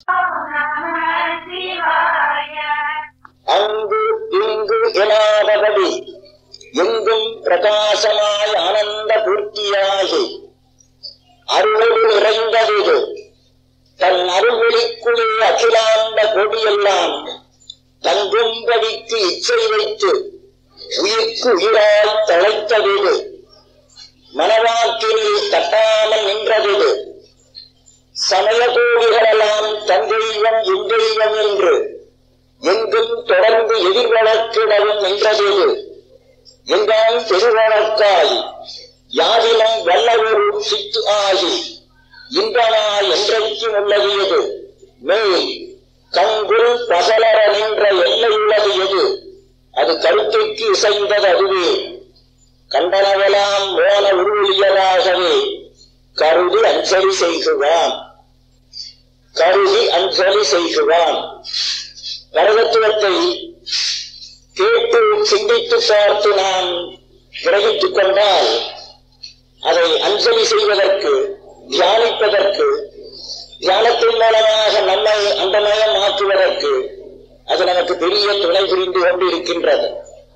அங்கு இங்கு எனாதபடி எங்கும் பிரகாசமாய் ஆனந்த பூர்த்தியாகி அருளோடு நிறைந்தது தன் அருள்வெளிக்குள்ளே அகிலாண்ட கொடியெல்லாம் தங்கும்படிக்கு இச்சை வைத்து உயிர்க்கு உயிராய் தழைத்தது மனவாக்கினில் தட்டாமல் நின்றது சமய கோடிகளெல்லாம் தந்தெய்வம் இந்தெய்வம் என்று எங்கும் தொடர்ந்து எதிர்வழக்கிடவும் நின்றது எங்காம் பெருவழக்காய் யாரிலும் வல்லவொரு சித்து ஆகி இன்பனாய் என்றைக்கும் உள்ளது எது மேல் கங்குள் பகலர நின்ற எல்லை உள்ளது எது அது கருத்துக்கு இசைந்தது அதுவே கண்டனவெல்லாம் மோன உருளியதாகவே கருதி அஞ்சலி செய்குவான் கருதி அஞ்சலி செய்குவான் பரதத்துவத்தை கேட்டு சிந்தித்து பார்த்து நாம் கிரகித்துக் கொண்டால் அதை அஞ்சலி செய்வதற்கு தியானிப்பதற்கு தியானத்தின் மூலமாக நம்மை அந்தமயம் ஆக்குவதற்கு அது நமக்கு பெரிய துணை புரிந்து கொண்டு இருக்கின்றது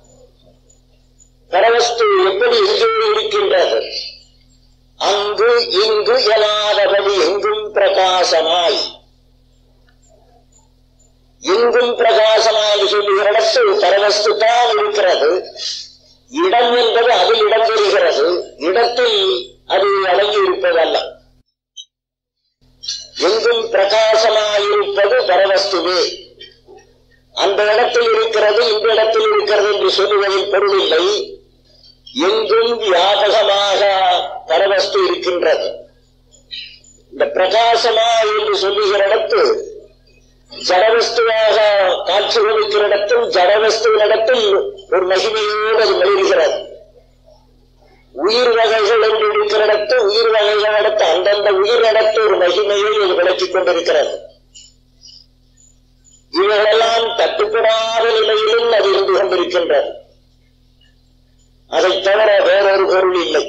பரவஸ்து எப்படி எங்கே இருக்கின்றது அங்கு இங்கு எழாதபடி எங்கும் பிரகாசமாய் எங்கும் பிரகாசமாய் என்று சொல்லுகிற இடத்து பரவஸ்து தான் இருக்கிறது இடம் என்பது அதில் இடம் பெறுகிறது இடத்தில் அது அடங்கி இருப்பதல்ல எங்கும் பிரகாசமாயிருப்பது பரவஸ்துவே அந்த இடத்தில் இருக்கிறது இந்த இடத்தில் இருக்கிறது என்று சொல்லுவதில் பொருள் இல்லை எங்கும் வியாபகமாக பரவஸ்து இருக்கின்றது இந்த பிரகாசமா என்று சொல்லுகிற இடத்து ஜடவஸ்துவாக காட்சி கொடுக்கிற இடத்தில் ஜடவஸ்துவின் இடத்தில் ஒரு மகிமையோடு அது மெழுகிறது உயிர் வகைகள் என்று இருக்கிற இடத்து உயிர் வகைகள் நடத்த அந்தந்த உயிர் நடத்த ஒரு மகிமையை இது விளக்கிக் கொண்டிருக்கிறது இவைகளெல்லாம் தட்டுப்படாத நிலையிலும் அது இருந்து கொண்டிருக்கின்றது அதைத் தவிர வேறொரு பொருள் இல்லை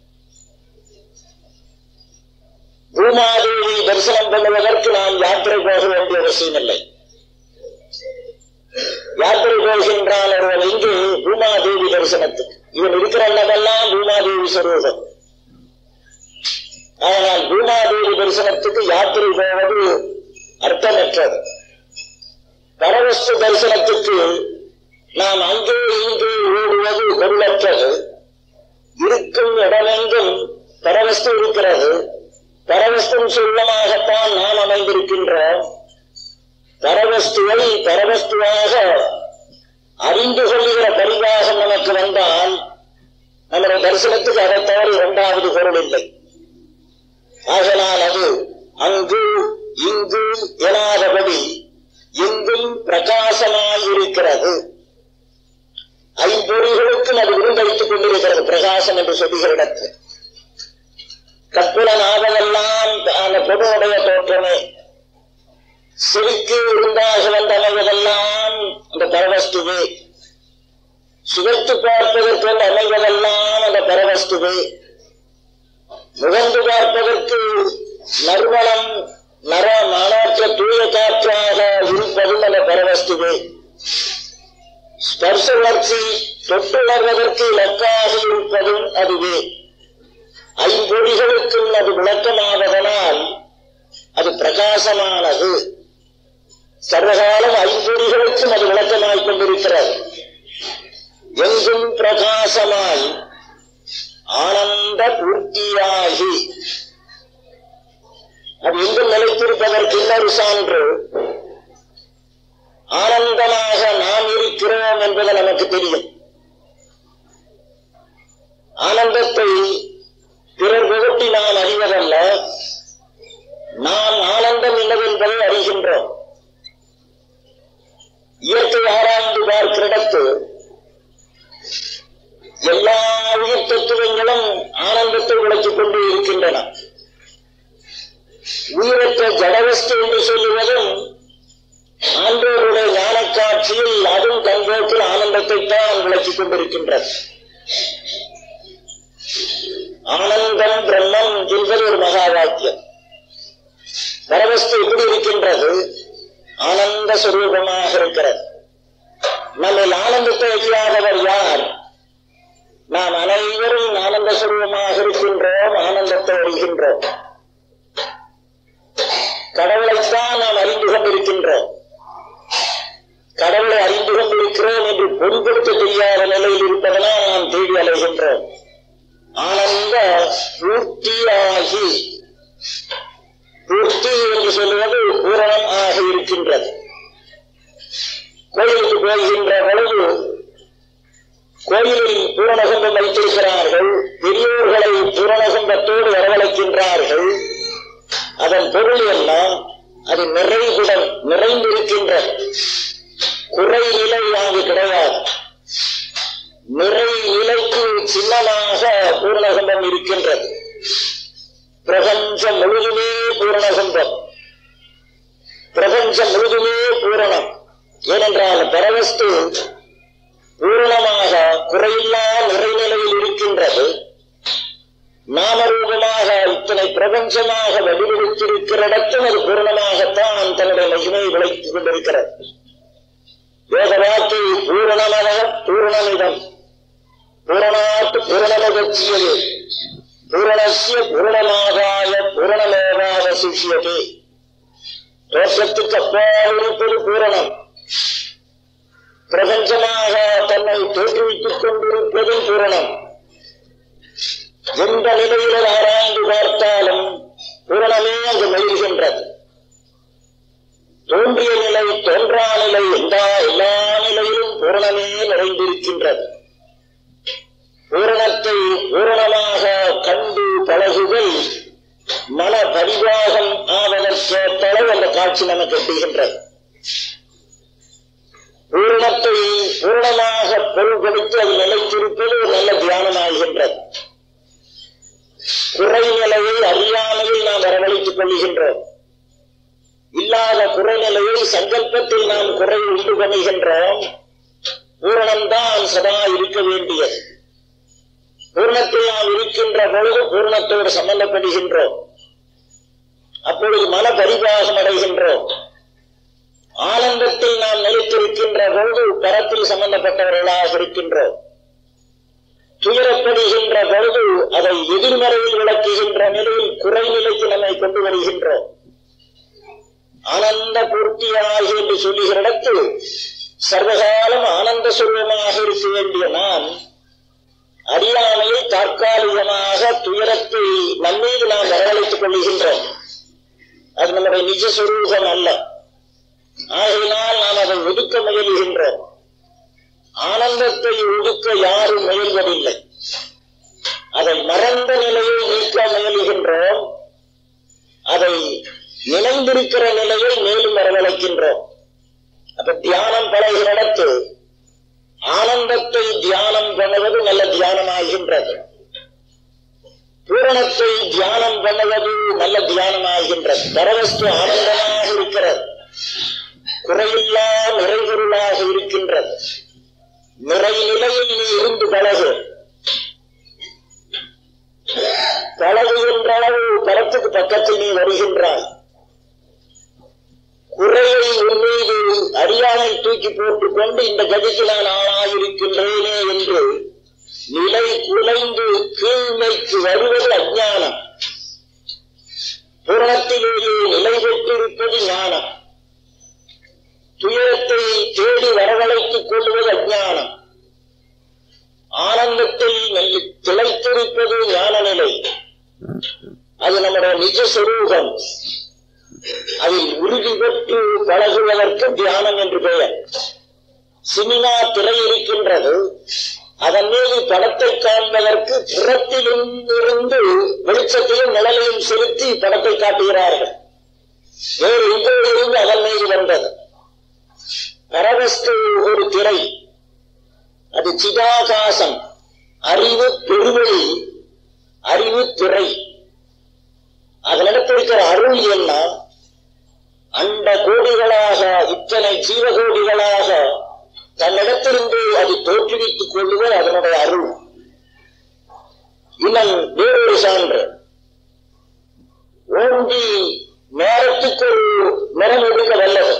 பூமாதேவி தரிசனம் பண்ணுவதற்கு நாம் யாத்திரை போக வேண்டிய அவசியம் இல்லை யாத்திரை போகின்றான் ஒருவன் இங்கு பூமாதேவி தரிசனத்துக்கு இவன் இருக்கிற இடமெல்லாம் பூமாதேவி சொரூபம் ஆனால் பூமாதேவி தரிசனத்துக்கு யாத்திரை போவது அர்த்தமற்றது பரவஸ்து தரிசனத்துக்கு நாம் அங்கே இங்கே ஓடுவது பொருளற்றது இருக்கும் இடமெங்கும் பரவஸ்து இருக்கிறது பரவஸ்தும் சொல்லமாகத்தான் நாம் அமைந்திருக்கின்றோம் பரவஸ்துவை பரவஸ்துவாக அறிந்து கொள்ளுகிற பரிவாகம் நமக்கு வந்தால் நம்முடைய தரிசனத்துக்கு அதை தவிர இரண்டாவது பொருள் இல்லை ஆகனால் அது அங்கு இங்கு எழாதபடி எங்கும் பிரகாசமாயிருக்கிறது ஐம்பொறிகளுக்கும் அது விருந்தளித்துக் கொண்டிருக்கிறது பிரகாசம் என்று சொல்லுகிற இடத்தில் கற்புலன் ஆவதெல்லாம் அந்த பொருளுடைய தோற்றமே செருக்கு இருந்தாக வந்த அமைவதெல்லாம் அந்த பரவஸ்துவே சுவைத்து பார்ப்பதற்கு அமைவதெல்லாம் அந்த பரவஸ்துவே முகந்து பார்ப்பதற்கு நறுமணம் நர மாணாற்ற தூய காற்றாக இருப்பதும் அந்த பரவஸ்துவே ஸ்பர்ச உணர்ச்சி தொட்டுணர்வதற்கு இலக்காக இருப்பதும் அதுவே ஐம்பொறிகளுக்கும் அது விளக்கமாவதனால் அது பிரகாசமானது சர்வகாலம் ஐம்பொறிகளுக்கும் அது விளக்கமாய் கொண்டிருக்கிறது எங்கும் பிரகாசமாய் ஆனந்த பூர்த்தியாகி அது எங்கும் நிலைத்திருப்பதற்கு இன்னொரு சான்று ஆனந்தமாக நாம் இருக்கிறோம் என்பது நமக்கு தெரியும் ஆனந்தத்தை பிறர் புகட்டி நாம் அறிவதல்ல நாம் ஆனந்தம் என்னவென்பதை அறிகின்றோம் இயற்கை ஆராய்ந்து பார்க்கிறடத்து எல்லா உயிர் தத்துவங்களும் ஆனந்தத்தை விளக்கிக் கொண்டு இருக்கின்றன உயிரற்ற ஜடவஸ்து என்று சொல்லுவதும் ஆண்டோருடைய ஞான காட்சியில் அதுவும் கண்போக்கில் ஆனந்தத்தை தான் விளக்கிக் கொண்டிருக்கின்றது ஆனந்தம் பிரம்மம் என்பது ஒரு மகா வாக்கியம் பரவஸ்து எப்படி இருக்கின்றது ஆனந்த சுரூபமாக இருக்கிறது நம்மில் ஆனந்தத்தை அறியாதவர் யார் நாம் அனைவரும் ஆனந்த சுரூபமாக இருக்கின்றோம் ஆனந்தத்தை அறிகின்றோம் கடவுளைத்தான் நாம் அறிந்து கொண்டிருக்கின்றோம் கடவுளை அறிந்து கொண்டிருக்கிறோம் என்று பொருட்படுத்த தெரியாத நிலையில் இருப்பதனால் நாம் தேடி அலைகின்றோம் ஆனந்த பூர்த்தியாகி பூர்த்தி என்று சொல்லுவது பூரணம் ஆக இருக்கின்றது கோயிலுக்கு போகின்ற பொழுது கோயிலில் பூரணகும்பம் வைத்திருக்கிறார்கள் பெரியோர்களை பூரணகும்பத்தோடு வரவழைக்கின்றார்கள் அதன் பொருள் என்ன அது நிறைவுடன் நிறைந்திருக்கின்றது குறை நிலை அங்கு கிடையாது நிறை நிலைக்கு சின்னமாக பூரணகும்பம் இருக்கின்றது பிரபஞ்சம் முழுதுமே பூரணகும்பம் பிரபஞ்சம் முழுதுமே பூரணம் ஏனென்றால் பரவஸ்து பூரணமாக குறையில்லா நிறைநிலையில் இருக்கின்றது நாமரூபமாக இத்தனை பிரபஞ்சமாக வடிவெடுத்திருக்கிற இடத்தில் அது பூரணமாகத்தான் தன்னுடைய மகிமையை விளைத்துக் கொண்டிருக்கிறது வேத வார்த்தை பூரணமக பூரணமிதம் பூரணாத்து பூரணமகச்சியது பூரணசிய பூரணமாகாய பூரணமேவாவசிஷியதே தோற்றத்துக்கு அப்பால் இருப்பது பூரணம் பிரபஞ்சமாக தன்னை தோற்றுவித்துக் கொண்டிருப்பதும் பூரணம் எந்த நிலையில் ஆராய்ந்து பார்த்தாலும் பூரணமே அங்கு மெழுகின்றது தோன்றிய நிலை தோன்றா நிலை எல்லா எல்லா நிலையிலும் பூரணமே நிறைந்திருக்கின்றது பூரணத்தை பூரணமாக கண்டு பழகுதல் மன பரிவாகம் ஆவதற்கேற்றளவு அந்த காட்சி நமக்கு எட்டுகின்றது பூரணத்தை பூரணமாக பொருள்படுத்தி அது நிலைத்திருப்பது ஒரு நல்ல தியானமாகின்றது குறைநிலையை அறியாமையில் நாம் வரவழைத்துக் கொள்ளுகின்றோம் இல்லாத குறைநிலையை சங்கல்பத்தில் நாம் குறை உண்டு பண்ணுகின்றோம் பூரணம்தான் சதா இருக்க வேண்டியது பூர்ணத்தில் நாம் இருக்கின்ற பொழுது பூர்ணத்தோடு சம்பந்தப்படுகின்றோம் அப்பொழுது மன பரிபாகம் அடைகின்றோம் ஆனந்தத்தில் நாம் நிலைத்திருக்கின்ற பொழுது பரத்தில் சம்பந்தப்பட்டவர்களாக இருக்கின்றோம் துயரப்படுகின்ற பொழுது அதை எதிர்மறையில் விளக்குகின்ற நிலையில் குறைநிலைக்கு நம்மை கொண்டு வருகின்றோம் ஆனந்த பூர்த்தியாகி என்று சொல்லுகிற இடத்தில் சர்வகாலம் ஆனந்த சுரூபமாக இருக்க வேண்டிய நாம் அறியாமையில் தற்காலிகமாக துயரத்தை நம்மீது நாம் வரவழைத்துக் கொள்ளுகின்றோம் அது நம்முடைய நிஜ சுரூபம் அல்ல ஆகையினால் நாம் அதை ஒதுக்க முயலுகின்றோம் ஆனந்தத்தை ஒதுக்க யாரும் முயல்வதில்லை அதை மறந்த நிலையை நீக்க முயலுகின்றோம் அதை நினைந்திருக்கிற நிலையை மேலும் வரவழைக்கின்றோம் அப்ப தியானம் பழகிற இடத்து ஆனந்தத்தை தியானம் பண்ணுவது நல்ல தியானமாகின்றது பூரணத்தை தியானம் பண்ணுவது நல்ல தியானமாகின்றது பரவஸ்து ஆனந்தமாக இருக்கிறது குறையில்லா நிறைபொருளாக இருக்கின்றது நிறை நிலையில் நீ இருந்து பழகு பழகுகின்ற அளவு பரத்துக்கு பக்கத்தில் நீ வருகின்றாய் குறையை உன் மீது அறியாமை தூக்கி போட்டுக் கொண்டு இந்த கதிக்கு நான் ஆளாயிருக்கின்றேனே என்று நிலை குலைந்து கீழ்மைக்கு வருவது அஞ்ஞானம் பூரணத்திலேயே நிலை பெற்றிருப்பது ஞானம் துயரத்தை தேடி வரவழைத்துக் கொள்வது அஞ்ஞானம் ஆனந்தத்தில் நல்ல திளைத்திருப்பது ஞான நிலை அது நம்முடைய நிஜ சொரூபம் அதில் உறுதி பெற்று பழகுவதற்கு தியானம் என்று பெயர் சினிமா திரை இருக்கின்றது அதன் மீது படத்தை காண்பதற்கு புறத்திலும் இருந்து வெளிச்சத்தையும் நிழலையும் செலுத்தி படத்தை காட்டுகிறார்கள் வேறு எங்கோ இருந்து அதன் மீது வந்தது பரவஸ்து ஒரு திரை அது சிதாகாசம் அறிவு பெருவெளி அறிவு திரை அதனிடத்திருக்கிற அருள் என்ன அண்ட கோடிகளாக இத்தனை ஜீவகோடிகளாக தன்னிடத்திலிருந்து அது தோற்றுவித்துக் கொள்ளுவது அதனுடைய அருள் இன்னும் வேறொரு சான்று ஓங்கி நேரத்துக்கு ஒரு நிறம் எடுக்க வல்லது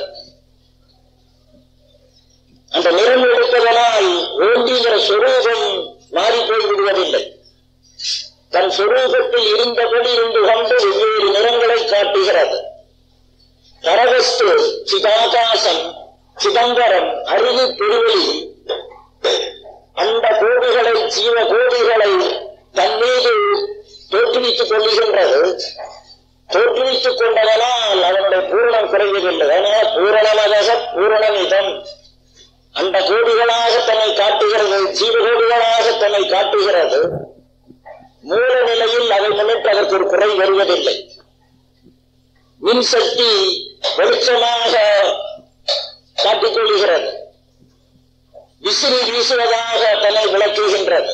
அந்த நிறம் எடுப்பதனால் ஓண்டிங்கிற சொரூபம் மாறி போய் விடுவதில்லை தன் சொரூபத்தில் இருந்தபடி இருந்து கொண்டு வெவ்வேறு நிறங்களை காட்டுகிறது பரவஸ்து சிதாகாசம் சிதம்பரம் அறிவு பெருவெளி அந்த கோடிகளை ஜீவ கோடிகளை தன் மீது தோற்றுவித்துக் கொள்ளுகின்றது தோற்றுவித்துக் கொண்டதனால் அதனுடைய பூரணம் குறைவதில்லை அதனால் பூரணமதக பூரணமிதம் அந்த கோடிகளாக தன்னை காட்டுகிறது ஜீவ கோடிகளாக தன்னை காட்டுகிறது மூல நிலையில் அதை முன்னிட்டு அதற்கு ஒரு குறை வருவதில்லை மின்சக்தி வெளிச்சமாக காட்டிக்கொள்கிறது விசிறி வீசுவதாக தன்னை விளக்குகின்றது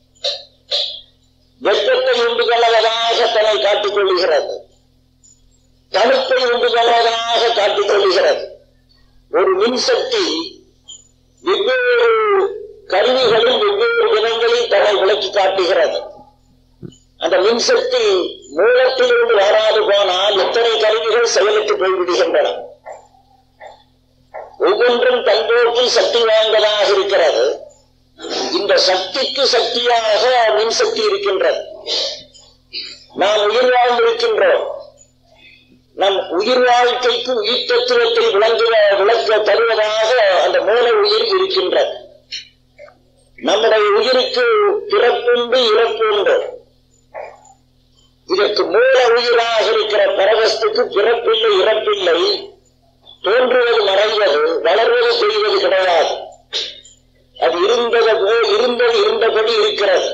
வெப்பத்தை உண்டு கொள்வதாக தன்னை காட்டிக் கொள்ளுகிறது தடுப்பை உண்டு கொள்வதாக காட்டிக் கொள்ளுகிறது ஒரு மின்சக்தி வெவ்வேறு கருவிகளில் வெவ்வேறு விதங்களில் தன்னை விளக்கி காட்டுகிறது அந்த மின்சக்தி மூலத்திலிருந்து வராது போனால் எத்தனை கருவிகள் செயலுக்கு போய்விடுகின்றன ஒவ்வொன்றும் தன்போக்கில் சக்தி வாய்ந்ததாக இருக்கிறது இந்த சக்திக்கு சக்தியாக மின்சக்தி இருக்கின்றது நாம் உயிர் வாழ்ந்திருக்கின்றோம் நம் உயிர் வாழ்க்கைக்கு உயிர் தத்துவத்தை விளங்குவ விளக்க தருவதாக அந்த மூல உயிர் இருக்கின்றது நம்முடைய உயிருக்கு பிறப்புண்டு இறப்புண்டு இதற்கு மூல உயிராக இருக்கிற பரவஸ்துக்கு பிறப்பில்லை இறப்பில்லை தோன்றுவது மறைவது வளர்வது செய்வது கிடையாது அது இருந்தது போல் இருந்தது இருந்தபடி இருக்கிறது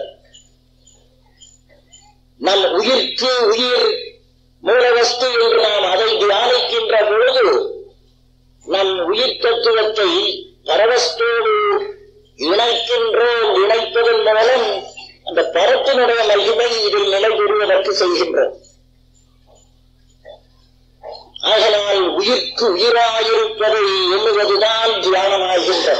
நம் உயிர்க்கு உயிர் மூலவஸ்து என்று நாம் அதை தியானிக்கின்ற பொழுது நம் உயிர் தத்துவத்தை பரவஸ்தோடு இணைக்கின்றோம் இணைப்பதன் மூலம் அந்த பரத்தினுடைய மகிமை இதில் நிலை பெறுவதற்கு செய்கின்றோம் ஆகனால் உயிர்க்கு உயிராயிருப்பதை எண்ணுவதுதான் தியானமாகின்றது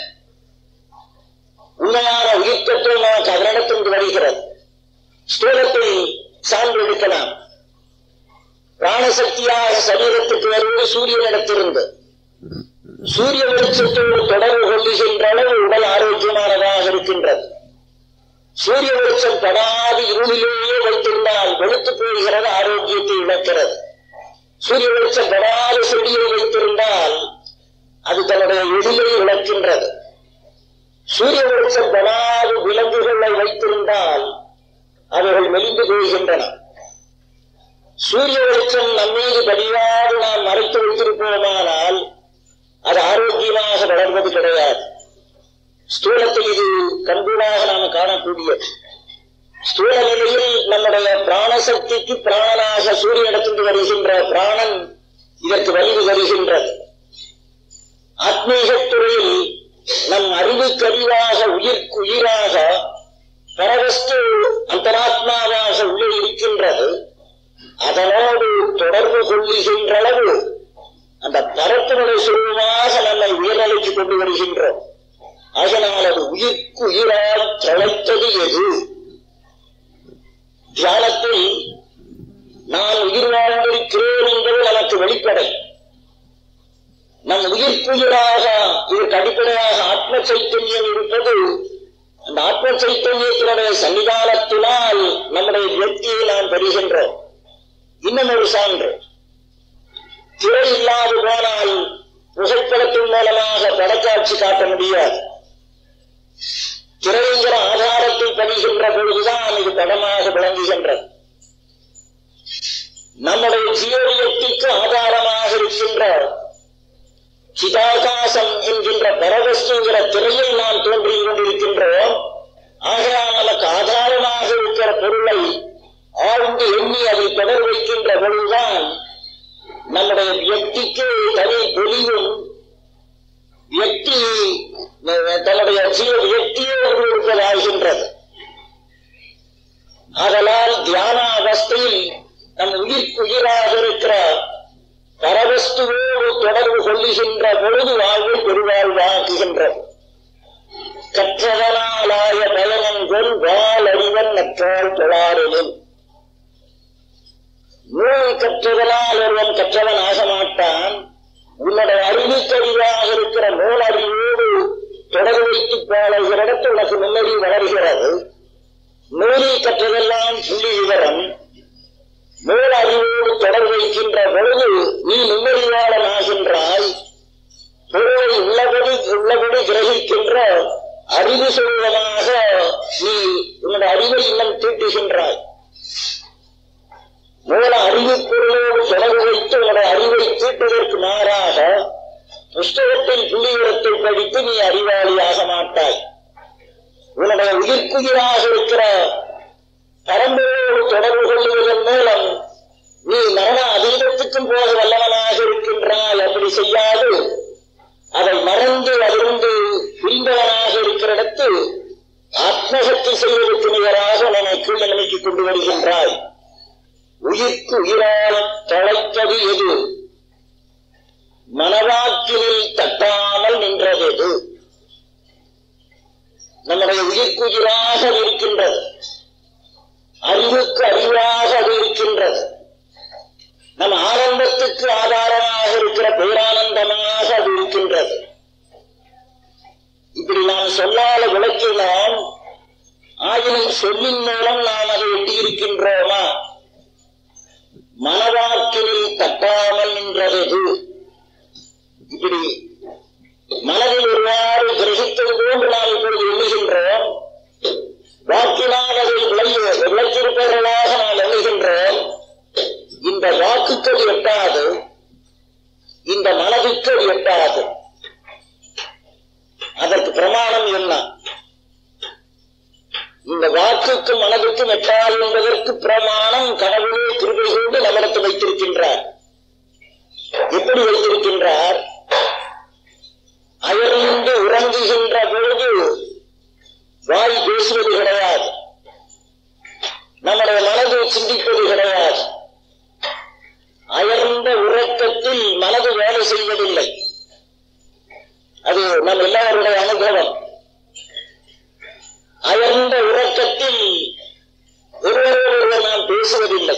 உண்மையான உயிர் தத்துவம் நமக்கு அதனிடத்திலிருந்து வருகிறது ஸ்தூலத்தை சான்றெடுக்கலாம் பிராணசக்தியாக சரீரத்துக்கு வருவது சூரியனிடத்திலிருந்து சூரிய வெளிச்சத்தோடு தொடர்பு கொள்ளுகின்ற அளவு உடல் ஆரோக்கியமானதாக இருக்கின்றது சூரிய வெளிச்சம் படாது இருளிலேயே வைத்திருந்தால் வெளுத்து போகிறது ஆரோக்கியத்தை இழக்கிறது சூரிய வெளிச்சம் படாத செடியை வைத்திருந்தால் அது தன்னுடைய எழிலை இழக்கின்றது சூரிய வெளிச்சம் படாது விலங்குகளை வைத்திருந்தால் அவைகள் மெலிந்து போகின்றன சூரிய வெளிச்சம் நம்மீது படியாது நாம் மறைத்து வைத்திருப்போமானால் அது ஆரோக்கியமாக வளர்வது கிடையாது ஸ்தூலத்தை இது கண்கூடாக நாம் காணக்கூடியது ஸ்தூல நிலையில் நம்முடைய பிராணசக்திக்கு பிராணனாக சூரியனிடத்திலிருந்து வருகின்ற பிராணன் இதற்கு வலிவு வருகின்றது ஆத்மீகத் துறையில் நம் அறிவுக்கறிவாக உயிர்க்கு உயிராக பரவஸ்து அந்தராத்மாவாக உள்ளே இருக்கின்றது அதனோடு தொடர்பு கொள்ளுகின்ற அளவு அந்த பரத்தினுடைய சுருவமாக நம்மை உயர்நிலைக்கு கொண்டு வருகின்றோம் அதனால் அது உயிர்க்கு உயிரால் தழைத்தது எது தியானத்தில் நான் உயிர் வாழ்ந்திருக்கிறேன் என்பது நமக்கு வெளிப்படை நம் உயிர்க்குயிராக இதற்கு அடிப்படையாக ஆத்ம சைத்தன்யம் இருப்பது அந்த ஆத்ம சைத்தன்யத்தினுடைய சன்னிதானத்தினால் நம்முடைய வியக்தியை நாம் பெறுகின்றோம் இன்னும் ஒரு சான்று திரை இல்லாது போனால் புகைப்படத்தின் மூலமாக படக்காட்சி காட்ட முடியாது திரைங்கிற ஆதாரத்தை பணிகின்ற பொழுதுதான் இது படமாக விளங்குகின்றது நம்முடைய ஜீவவியக்திக்கு ஆதாரமாக இருக்கின்ற சிதாகாசம் என்கின்ற பரவஸ்துங்கிற திரையை நாம் தோன்றிக் கொண்டிருக்கின்றோம் ஆகையால் நமக்கு ஆதாரமாக இருக்கிற பொருளை ஆழ்ந்து எண்ணி அதை தொடர் வைக்கின்ற பொழுதுதான் நம்முடைய வியக்திக்கு தனி பொலிவும் வியக்தி தன்னுடைய ஜீவ வியக்தியே ஒன்று இருப்பதாகின்றது அதனால் தியான அவஸ்தையில் நம் உயிர்க்கு உயிராக இருக்கிற பரவஸ்துவோடு தொடர்பு கொள்ளுகின்ற பொழுது வாழ்வை பெருவாழ்வாக்குகின்றது கற்றதனாலாய பயனன் கொள் வாழ் அறிவன் நற்றால் தொழாரெனில் நூல் கற்றதனால் ஒருவன் கற்றவன் ஆக மாட்டான் உன்னுடைய அறிவுக்கறிவாக இருக்கிற நூல் அறிவோடு தொடர்பு வைத்து போகிற இடத்து உனக்கு முன்னறி வளர்கிறது நூலில் கற்றதெல்லாம் புள்ளி விவரம் நூல் அறிவோடு தொடர்பு வைக்கின்ற பொழுது நீ நுண்ணறிவாளன் ஆகின்றாய் பொருளை உள்ளபடி உள்ளபடி கிரகிக்கின்ற அறிவு சொல்வதாக நீ உன்னுடைய அறிவை இன்னும் தீட்டுகின்றாய் மூல அறிவு பொருளோடு தொடர்பு வைத்து உன்னுடைய அறிவை தீட்டுவதற்கு மாறாக புஸ்தகத்தில் புள்ளிவிரத்தை படித்து நீ அறிவாளியாக மாட்டாய் உன்னுடைய உயிர்க்குயிராக இருக்கிற பரம்பரையோடு தொடர்பு கொள்வதன் மூலம் நீ மரண அதீதத்துக்கும் போக வல்லவனாக இருக்கின்றாய் அப்படி செய்யாது அதை மறந்து அதிலிருந்து பிரிந்தவனாக இருக்கிற இடத்து ஆத்மகத்தை செய்வதற்கு நிகராக உன்னை கீழ் நிலைமைக்கு கொண்டு வருகின்றாய் உயிர்க்கு உயிரால் தொலைத்தது எது மனவாக்கினில் தட்டாமல் நின்றது எது நம்முடைய உயிர்க்கு உயிராக அது இருக்கின்றது அறிவுக்கு அறிவாக அது இருக்கின்றது நம் ஆனந்தத்துக்கு ஆதாரமாக இருக்கிற பேரானந்தமாக அது இருக்கின்றது இப்படி நாம் சொல்லாத விளக்கினோம் ஆயினும் சொல்லின் மூலம் நாம் அதை எட்டியிருக்கின்றோமா மனவாக்கினில் தட்டாமல் நின்றது இப்படி மனதில் ஒருவாறு கிரகித்தது போன்று நாம் இப்பொழுது எண்ணுகின்றோம் வாக்கினால் அதை விளங்கி விளக்கியிருப்பவர்களாக நாம் எண்ணுகின்றோம் இந்த வாக்குக்கு அது எட்டாது இந்த மனதுக்கு அது எட்டாது அதற்கு பிரமாணம் என்ன இந்த வாக்குக்கும் மனதுக்கும் எட்டாது என்பதற்கு பிரமாணம் கடவுளே கிருபை கொண்டு நம்மிடத்தில் வைத்திருக்கின்றார் எப்படி வைத்திருக்கின்றார் அயர்ந்து உறங்குகின்ற பொழுது வாய் பேசுவது கிடையாது நம்முடைய மனது சிந்திப்பது கிடையாது அயர்ந்த உறக்கத்தில் மனது வேலை செய்வதில்லை அது நம் எல்லாருடைய அனுபவம் அயர்ந்த உறக்கத்தில் ஒருவரோடு ஒருவர் நாம் பேசுவதில்லை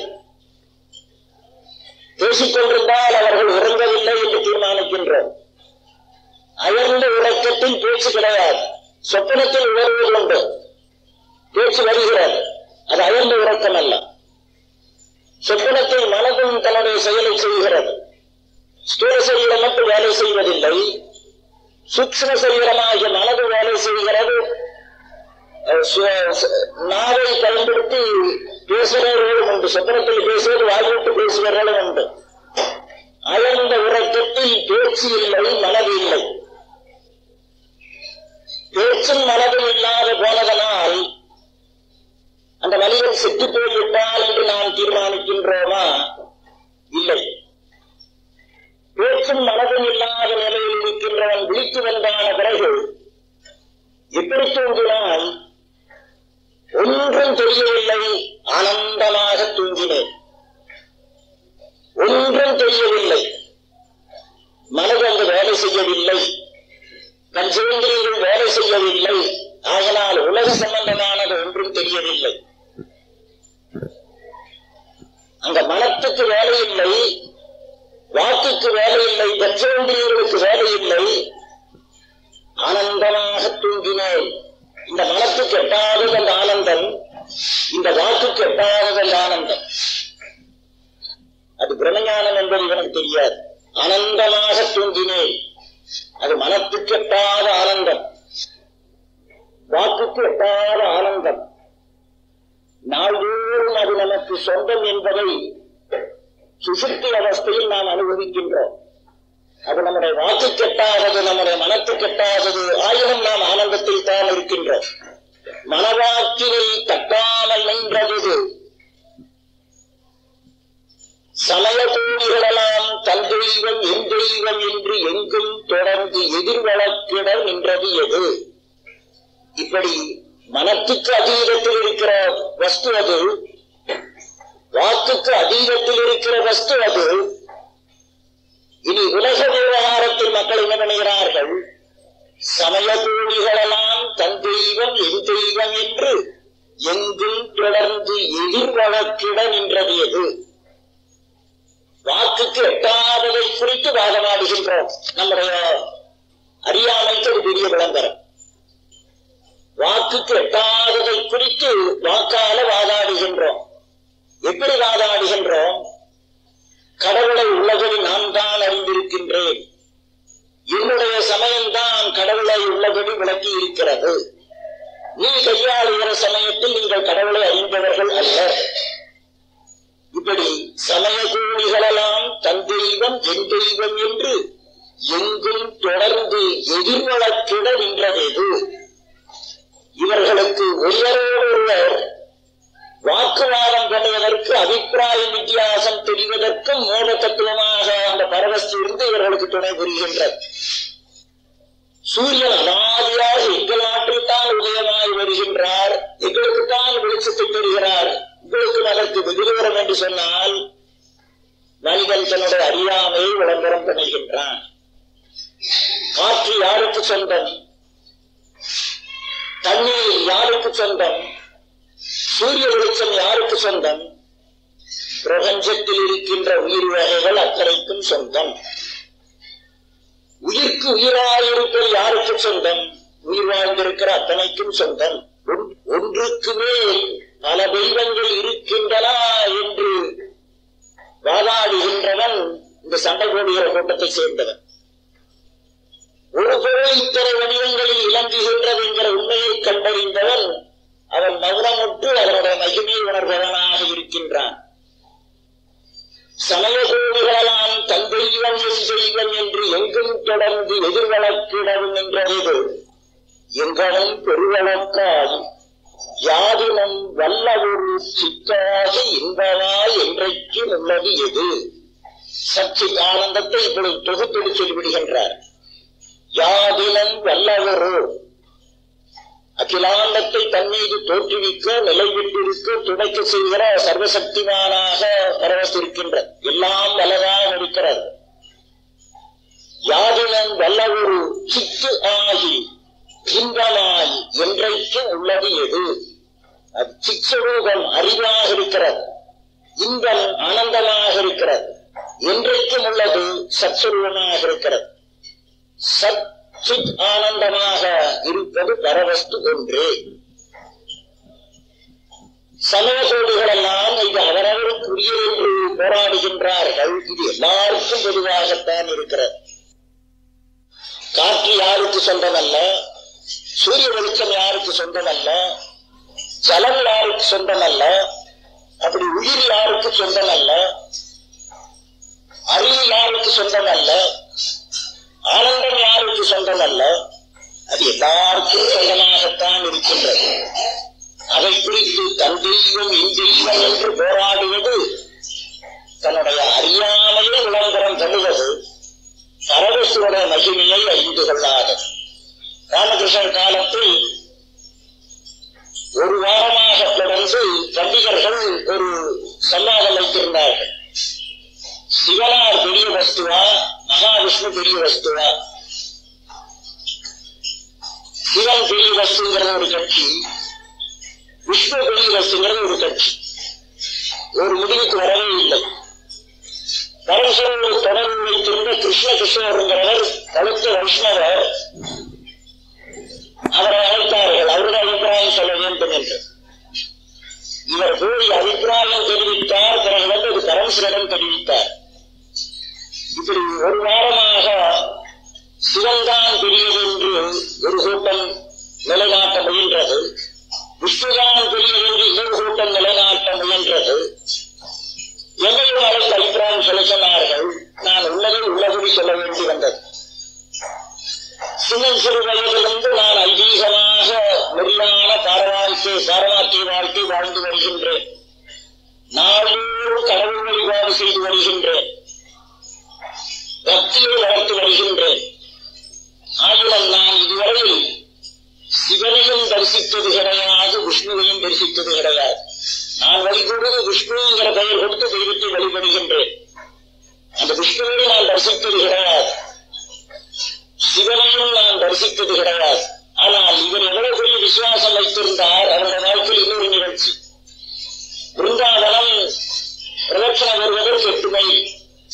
பேசிக் கொண்டிருந்தால் அவர்கள் உறங்கவில்லை என்று தீர்மானிக்கின்றோம் அயர்ந்த உறக்கத்தில் பேச்சு கிடையாது சொப்பனத்தில் உணர்வது உண்டு பேச்சு வருகிறது அது அயர்ந்த உறக்கம் அல்ல சொப்பனத்தில் மனதும் தன்னுடைய செயலை செய்கிறது ஸ்தூல சரீரம் மட்டும் வேலை செய்வதில்லை சூக்ஷ்ம சரீரமாகிய மனது வேலை செய்கிறது அஹ் சு- சு- நாவை பயன்படுத்தி பேசுகிறவர்களும் உண்டு சொப்பனத்தில் பேசுவது வாய்விட்டு பேசுகிறவர்களும் உண்டு அயர்ந்த உறக்கத்தில் பேச்சு இல்லை மனது இல்லை பேச்சும் மனதும் இல்லாத போனதனால் அந்த மனிதன் செத்து போய்விட்டால் என்று நாம் தீர்மானிக்கின்றோமா இல்லை பேச்சும் மனதும் இல்லாத நிலையில் இருக்கின்றவன் விழித்து வந்தான பிறகு எப்படி தூங்கினான் ஒன்றும் தெரியவில்லை ஆனந்தமாக தூங்கினேன் ஒன்றும் தெரியவில்லை மனது அங்கு வேலை செய்யவில்லை பஞ்சேந்திரியங்கள் வேலை செய்யவில்லை ஆதலால் உலக சம்பந்தமானது ஒன்றும் தெரியவில்லை அந்த மனத்துக்கு வேலை இல்லை வாக்குக்கு வேலை இல்லை பஞ்சேந்திரியர்களுக்கு வேலை இல்லை ஆனந்தமாக தூங்கினேன் இந்த மனத்துக்கு எட்டாதது அந்த ஆனந்தம் இந்த வாக்குக்கு எட்டாதது அந்த ஆனந்தம் அது பிரமஞானம் என்பது எனக்கு தெரியாது ஆனந்தமாக தூங்கினேன் அது மனத்துக்கு எட்டாத ஆனந்தம் வாக்குக்கு எட்டாத ஆனந்தம் நாள்தோறும் அது நமக்கு சொந்தம் என்பதை சுசுப்தி அவஸ்தையில் நாம் அனுபவிக்கின்றோம் அது நம்முடைய வாக்கு கெட்டாதது நம்முடைய மனத்து கெட்டாதது ஆயினும் நாம் ஆனந்தத்தில் தான் இருக்கின்றோம் மனவாக்கினை தட்டாமல் நின்றது சமய கோடிகளெல்லாம் தன் தெய்வம் என் தெய்வம் என்று எங்கும் தொடர்ந்து எதிர்வழக்கிட நின்றது எது இப்படி மனத்துக்கு அதீதத்தில் இருக்கிற வஸ்து அது வாக்குக்கு அதீதத்தில் இருக்கிற வஸ்து அது இனி உலக விவகாரத்தில் மக்கள் என்ன பண்ணுகிறார்கள் சமய கோடிகளெல்லாம் தன் தெய்வம் என் தெய்வம் என்று எங்கும் தொடர்ந்து எதிர்வழக்கிட நின்றது எது வாக்குக்கு எட்டாவதை குறித்து வாதமாடுகின்றோம் நம்முடைய அறியாமைக்கு ஒரு பெரிய விளம்பரம் வாக்குக்கு எட்டாவதை குறித்து வாக்கால வாதாடுகின்றோம் எப்படி வாதாடுகின்றோம் கடவுளை உலகில் நான் தான் அறிந்திருக்கின்றேன் என்னுடைய சமயம்தான் கடவுளை உள்ளபடி விளக்கி இருக்கிறது நீ கையாளுகிற சமயத்தில் நீங்கள் கடவுளை அறிந்தவர்கள் அல்ல இப்படி சமய கூலிகளெல்லாம் தன் தெய்வம் என் தெய்வம் என்று எங்கும் தொடர்ந்து எதிர்வழக்கிட நின்றதெது இவர்களுக்கு ஒருவரோடு ஒருவர் வாக்குவாதம் பண்ணுவதற்கு அபிப்பிராய வித்தியாசம் தெரிவதற்கும் மூல தத்துவமாக அந்த பரவஸ்து இருந்து இவர்களுக்கு துணை புரிகின்றது சூரியன் அனாதியாக எங்கள் நாட்டில் தான் உதயமாய் வருகின்றார் எங்களுக்கு தான் வெளிச்சத்தை பெறுகிறார் உங்களுக்கு அதற்கு வெகுதூரம் என்று சொன்னால் மனிதன் தன்னுடைய அறியாமையை விளம்பரம் பண்ணுகின்றான் காற்று யாருக்கு சொந்தம் தண்ணீர் யாருக்கு சொந்தம் சூரிய வெளிச்சம் யாருக்கு சொந்தம் பிரபஞ்சத்தில் இருக்கின்ற உயிர் வகைகள் அத்தனைக்கும் சொந்தம் உயிர்க்கு உயிராயிருப்பது யாருக்கு சொந்தம் உயிர் வாழ்ந்திருக்கிற அத்தனைக்கும் சொந்தம் ஒன்- ஒன்றுக்கு மேல் பல தெய்வங்கள் இருக்கின்றன என்று வாதாடுகின்றவன் இந்த சண்டை போடுகிற கூட்டத்தை சேர்ந்தவன் ஒரு பொருள் இத்தனை வடிவங்களில் இலங்குகின்றது என்கிற உண்மையை கண்டறிந்தவன் அவன் மௌனமுற்று அவனுடைய மகிமை உணர்பவனாக இருக்கின்றான் சமய கோவிகளெல்லாம் தன் தெய்வம் என் தெய்வம் என்று எங்கும் தொடர்ந்து எதிர்வழக்கிடவும் என்றது எங்களும் பெருவழக்காய் யாதினும் வல்ல ஒரு சித்தாகி இன்பமாய் என்றைக்கு உள்ளது எது சச்சி ஆனந்தத்தை இப்பொழுது தொகுப்பெடு சொல்லிவிடுகின்றார் யாதினும் வல்லவரு அகிலாண்டத்தை தன் மீது தோற்றுவிக்க நிலைவிட்டிருக்க துடைக்க செய்கிற சர்வசக்திமானாக பரவசிருக்கின்றது எல்லாம் வல்லதாக இருக்கிறது யாதினம் வல்லவொரு சித்து ஆகி இன்பமாய் என்றைக்கு உள்ளது எது அது சிச்சரூபம் அறிவாக இருக்கிறது இன்பம் ஆனந்தமாக இருக்கிறது என்றைக்கும் உள்ளது சத்ஸ்வரூபமாக இருக்கிறது சத் சித் ஆனந்தமாக இருப்பது பரவஸ்து ஒன்றே சமயசோடிகள் எல்லாம் இது அவரவருக்குரிய என்று போராடுகின்றார்கள் இது எல்லாருக்கும் பொதுவாகத்தான் இருக்கிறது காற்று யாருக்கு சொந்தமல்ல சூரிய வெளிச்சம் யாருக்கு சொந்தமல்ல ஜலம் யாருக்கு சொந்தமல்ல அப்படி உயிர் யாருக்கு சொந்தமல்ல அறிவு யாருக்கு சொந்தமல்ல ஆனந்தம் யாருக்கு சொந்தமல்ல அது எல்லாருக்கும் சொந்தமாகத்தான் இருக்கின்றது அதை குறித்து தன் தெய்வம் என் தெய்வம் என்று போராடுவது தன்னுடைய அறியாமையை விளம்பரம் தருவது பரவசுவட மகிமையை அறிந்து கொள்ளாது ராமகிருஷ்ணர் காலத்தில் ஒரு வாரமாக தொடர்ந்து பண்டிகர்கள் ஒரு சல்லாதம் வைத்திருந்தார்கள் சிவனார் பெரிய வஸ்துவா மகாவிஷ்ணு பெரிய வஸ்துவா சிவன் பெரிய வஸ்துங்கிறது ஒரு கட்சி விஷ்ணு பெரிய வஸ்துங்கிறது ஒரு கட்சி ஒரு முடிவுக்கு வரவே இல்லை பரமசிவனோடு தொடர்பு வைத்திருந்த கிருஷ்ண கிருஷ்ணருங்கிறவர் கழுத்த வைஷ்ணவர் அவரை அழைத்தார்கள் அவருடைய அபிப்பிராயம் சொல்ல வேண்டும் என்று இவர் போய் அபிப்பிராயம் தெரிவித்தார் பிறகு வந்து அது பரமசிவனிடம் தெரிவித்தார் இப்படி ஒரு வாரமாக சிவன்தான் பெரியது என்று ஒரு கூட்டம் நிலைநாட்ட முயன்றது விஷ்ணுதான் பெரியது என்று இன்னொரு கூட்டம் நிலைநாட்ட முயன்றது எங்களையும் அழைத்து அபிப்பிராயம் சொல்ல சொன்னார்கள் நான் உள்ளதை உள்ளபடி சொல்ல வேண்டி வந்தது சின்ன சிறு வயதிலிருந்து நான் ஐதீகமாக நெறியான பாரவாழ்க்கை பாரமாற்றிய வாழ்க்கை வாழ்ந்து வருகின்றேன் நாளோறும் கடவுள் வழிபாடு செய்து வருகின்றேன் பக்தியை வளர்த்து வருகின்றேன் ஆயினும் நான் இதுவரையில் சிவனையும் தரிசித்தது கிடையாது விஷ்ணுவையும் தரிசித்தது கிடையாது நான் வழிபடுவது விஷ்ணுங்கிற பெயர் கொடுத்து தெய்வத்தை வழிபடுகின்றேன் அந்த விஷ்ணுவை நான் தரிசித்தது கிடையாது சிவனையும் நான் தரிசித்தது கிடையாது ஆனால் இவர் எவ்வளவு பெரிய விசுவாசம் வைத்திருந்தார் அவருடைய வாழ்க்கையில் இன்னொரு நிகழ்ச்சி பிருந்தாவனம் பிரதட்சணம் வருவதற்கு எட்டு மைல்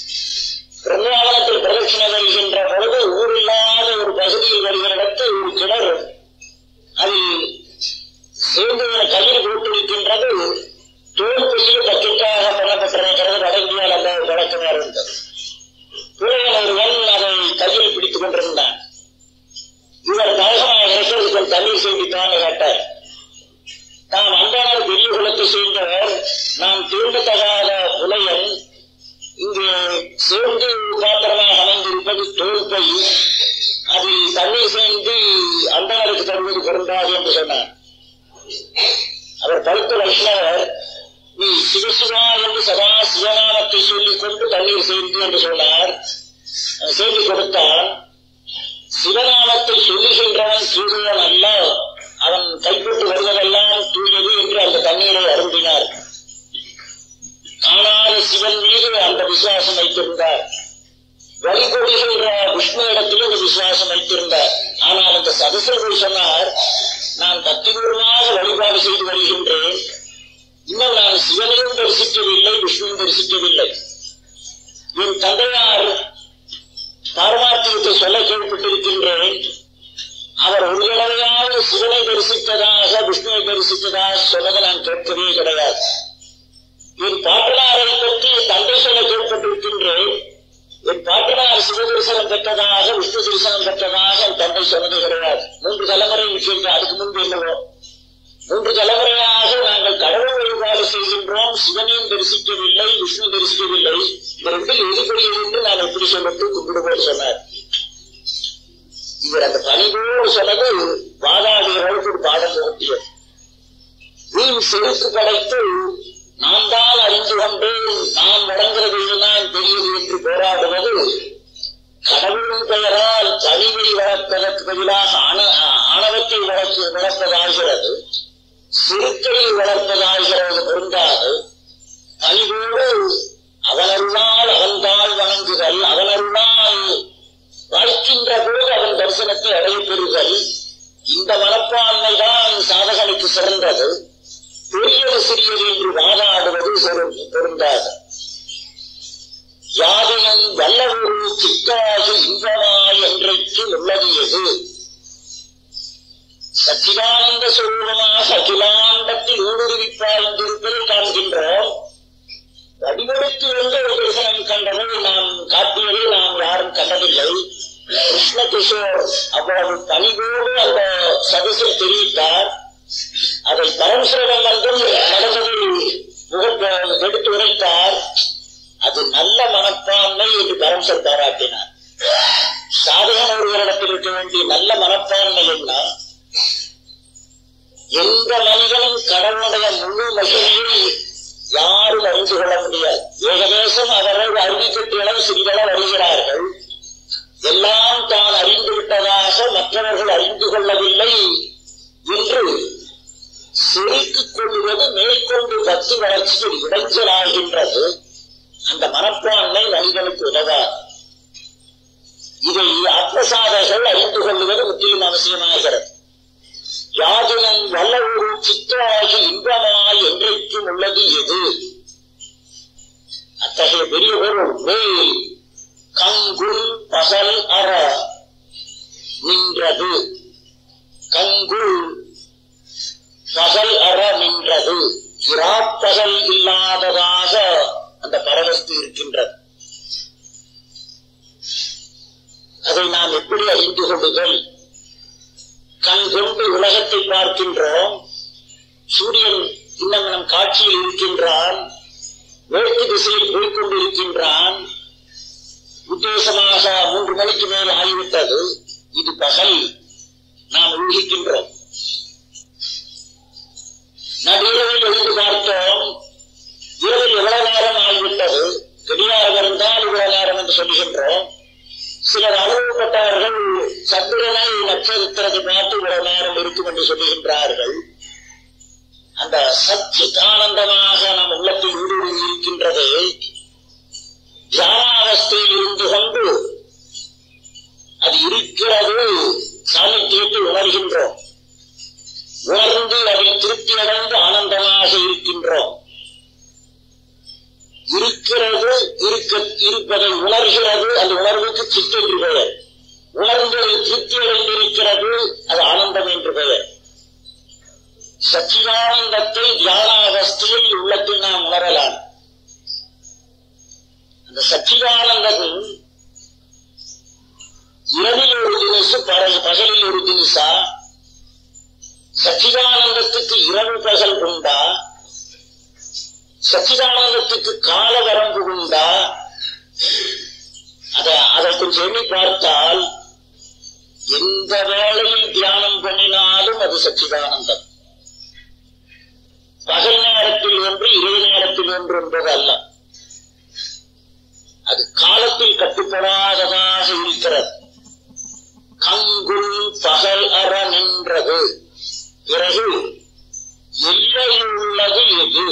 இல்லை அதில் தண்ணீர் சேர்ந்து அந்தனருக்கு தருவது பொருந்தாது என்று சொன்னார் அவர் பழுத்த வைஷ்ணவர் நீ சிவசிவா என்று சதா சிவநாமத்தை சொல்லிக் கொண்டு தண்ணீர் சேர்ந்து என்று சொன்னார் செய்தி கொடுத்தான் சிவநாமத்தை சொல்லுகின்றவன் தூயவன் அல்ல அவன் கைப்பட்டு வருவதெல்லாம் தூயது என்று அந்த தண்ணீரை அருந்தினார் காணாத சிவன் மீது அந்த விசுவாசம் வைத்திருந்தார் வழிபடுகின்ற விஷ்ணு இடத்திலும் ஒரு விசுவாசம் வைத்திருந்தார் ஆனால் அந்த சதசில் போய் சொன்னார் நான் பக்திபூர்வமாக வழிபாடு செய்து வருகின்றேன் இன்னும் நான் சிவனையும் தரிசிக்கவில்லை விஷ்ணுவும் தரிசிக்கவில்லை என் தந்தையார் பாரமார்த்தியத்தை சொல்ல கேள்விப்பட்டிருக்கின்றேன் அவர் ஒரு தடவையாவது சிவனை தரிசித்ததாக விஷ்ணுவை தரிசித்ததாக சொன்னதை நான் கேட்கவே கிடையாது என் பாட்டனாரை பற்றி என் தந்தை சொல்ல கேள்விப்பட்டிருக்கின்றேன் என் பாட்டனார் சிவதரிசனம் பெற்றதாக விஷ்ணு தரிசனம் பெற்றதாக என் தந்தை சொன்னது கிடையாது மூன்று தலைமுறை விஷயம் அதுக்கு முன்பு என்னவோ மூன்று தலைமுறையாக நாங்கள் கடவுள் வழிபாடு செய்கின்றோம் சிவனையும் தரிசிக்கவில்லை விஷ்ணு தரிசிக்கவில்லை இந்த ரெண்டில் எதுபடியது என்று நான் எப்படி சொல்லட்டு கும்பிடுவோம் சொன்னார் இவர் அந்த பணிவோடு சொன்னது வாதாடிகளுக்கு ஒரு பாடம் புகட்டியது வீண் செருக்கு படைத்து நான் தான் அறிந்து கொண்டேன் நான் வழங்குறது இதுதான் பெரியது என்று போராடுவது கடவுளின் பெயரால் பணிவை வளர்ப்பதற்கு பதிலாக அண- ஆணவத்தை வளர்த்து வளர்ப்பதாகிறது சிறுத்தை வளர்ப்பதாகிறது பொருந்தாது பணிவோடு அவனருளால் அவன்தாள் வணங்குதல் அவனருளால் வாழ்க்கின்ற போது அவன் தரிசனத்தை அடையப் பெறுதல் இந்த மனப்பான்மை தான் சாதகனுக்கு சிறந்தது பெரியது சிறியது என்று வாதாடுவது பொருள் பொருந்தாது யாதெனும் வல்லவொரு சித்தாகி இன்பமாய் என்றைக்கு உள்ளது எது சச்சிதானந்த சுரூபமாக அகிலாண்டத்தில் ஊடுருவிப்பாய்ந்திருப்பதை காண்கின்றோம் வடிவெடுத்து இருந்த ஒரு தரிசனம் கண்டதை நாம் காட்டியதை நாம் யாரும் கண்டதில்லை கிருஷ்ண கிஷோர் அவ்வளவு பணிவோடு அந்த சதஸில் தெரிவித்தார் அதை பரமசிவம் வந்தும் நடந்ததை முக- எடுத்து உரைத்தார் அது நல்ல மனப்பான்மை என்று பரமசர் பாராட்டினார் சாதகன் ஒருவரிடத்தில் இருக்க வேண்டிய நல்ல மனப்பான்மை என்ன எந்த மனிதனும் கடவுளுடைய முழு மகிமையை யாரும் அறிந்து கொள்ள முடியாது ஏகதேசம் அவர்கள் அறிவிக்கட்டிடம் சிறிதளவு அறிகிறார்கள் எல்லாம் தான் அறிந்து விட்டதாக மற்றவர்கள் அறிந்து கொள்ளவில்லை என்று செருக்கிக் கொள்வது மேற்கொண்டு பக்தி வளர்ச்சியில் இடைஞ்சலாகின்றது அந்த மனப்பான்மை மனிதனுக்கு உதவாது இதை ஆத்மசாதர்கள் அறிந்து கொள்வது முற்றிலும் அவசியமாகிறது யாதனும் வல்ல ஒரு சித்தாகி இன்பமாய் என்றைக்கும் உள்ளது எது அத்தகைய பெரிய பொருள் மேல் கங்குல் பகல் அற நின்றது கங்குல் பகல் அற நின்றது இராப்பகல் இல்லாததாக அந்த பரவஸ்து இருக்கின்றது அதை நாம் எப்படி அறிந்து கொள்ளுதல் கண் கொண்டு உலகத்தை பார்க்கின்றோம் சூரியன் இன்னும் நம் காட்சியில் இருக்கின்றான் மேற்கு திசையில் போய்கொண்டிருக்கின்றான் உத்தேசமாக மூன்று மணிக்கு மேல் ஆகிவிட்டது இது பகல் நாம் ஊகிக்கின்றோம் நடுவில் எழுந்து பார்த்தோம் இரவில் எவ்வளவு நேரம் ஆகிவிட்டது கடிகாரம் இருந்தால் இவ்வளவு நேரம் என்று சொல்லுகின்றோம் சிலர் அனுபவப்பட்டவர்கள் சந்திரனை நட்சத்திரத்தை பார்த்து இவ்வளவு நேரம் இருக்கும் என்று சொல்லுகின்றார்கள் அந்த சச்சித் ஆனந்தமாக நம் உள்ளத்தில் ஊடுருவி இருக்கின்றது தியானாவஸ்தையில் இருந்து கொண்டு அது இருக்கிறது சாநித்தியத்தை உணர்கின்றோம் உணர்ந்து அதில் திருப்தி அடைந்து ஆனந்தமாக இருக்கின்றோம் இருக்கிறது இருக்க இருப்பதை உணர்கிறது அந்த உணர்வுக்கு சித்து என்று பெயர் உணர்ந்தது திருப்தி அடைந்திருக்கிறது அது ஆனந்தம் என்று பெயர் சச்சிதானந்தத்தை தியானாவஸ்தையில் உள்ளத்தில் நாம் உணரலாம் அந்த சச்சிதானந்தம் இரவில் ஒரு தினசு பகல் பகலில் ஒரு தினசா சச்சிதானந்தத்துக்கு இரவு பகல் உண்டா சச்சிதானந்தத்துக்கு கால வரம்பு உண்டா அத அதை கொஞ்சம் எண்ணி பார்த்தால் எந்த வேளையில் தியானம் பண்ணினாலும் அது சச்சிதானந்தம் பகல் நேரத்தில் ஒன்று இரவு நேரத்தில் ஒன்று என்பது அல்ல அது காலத்தில் கட்டுப்படாததாக இருக்கிறது கங்குல் பகல் அற நின்றது பிறகு எல்லையில் உள்ளது எது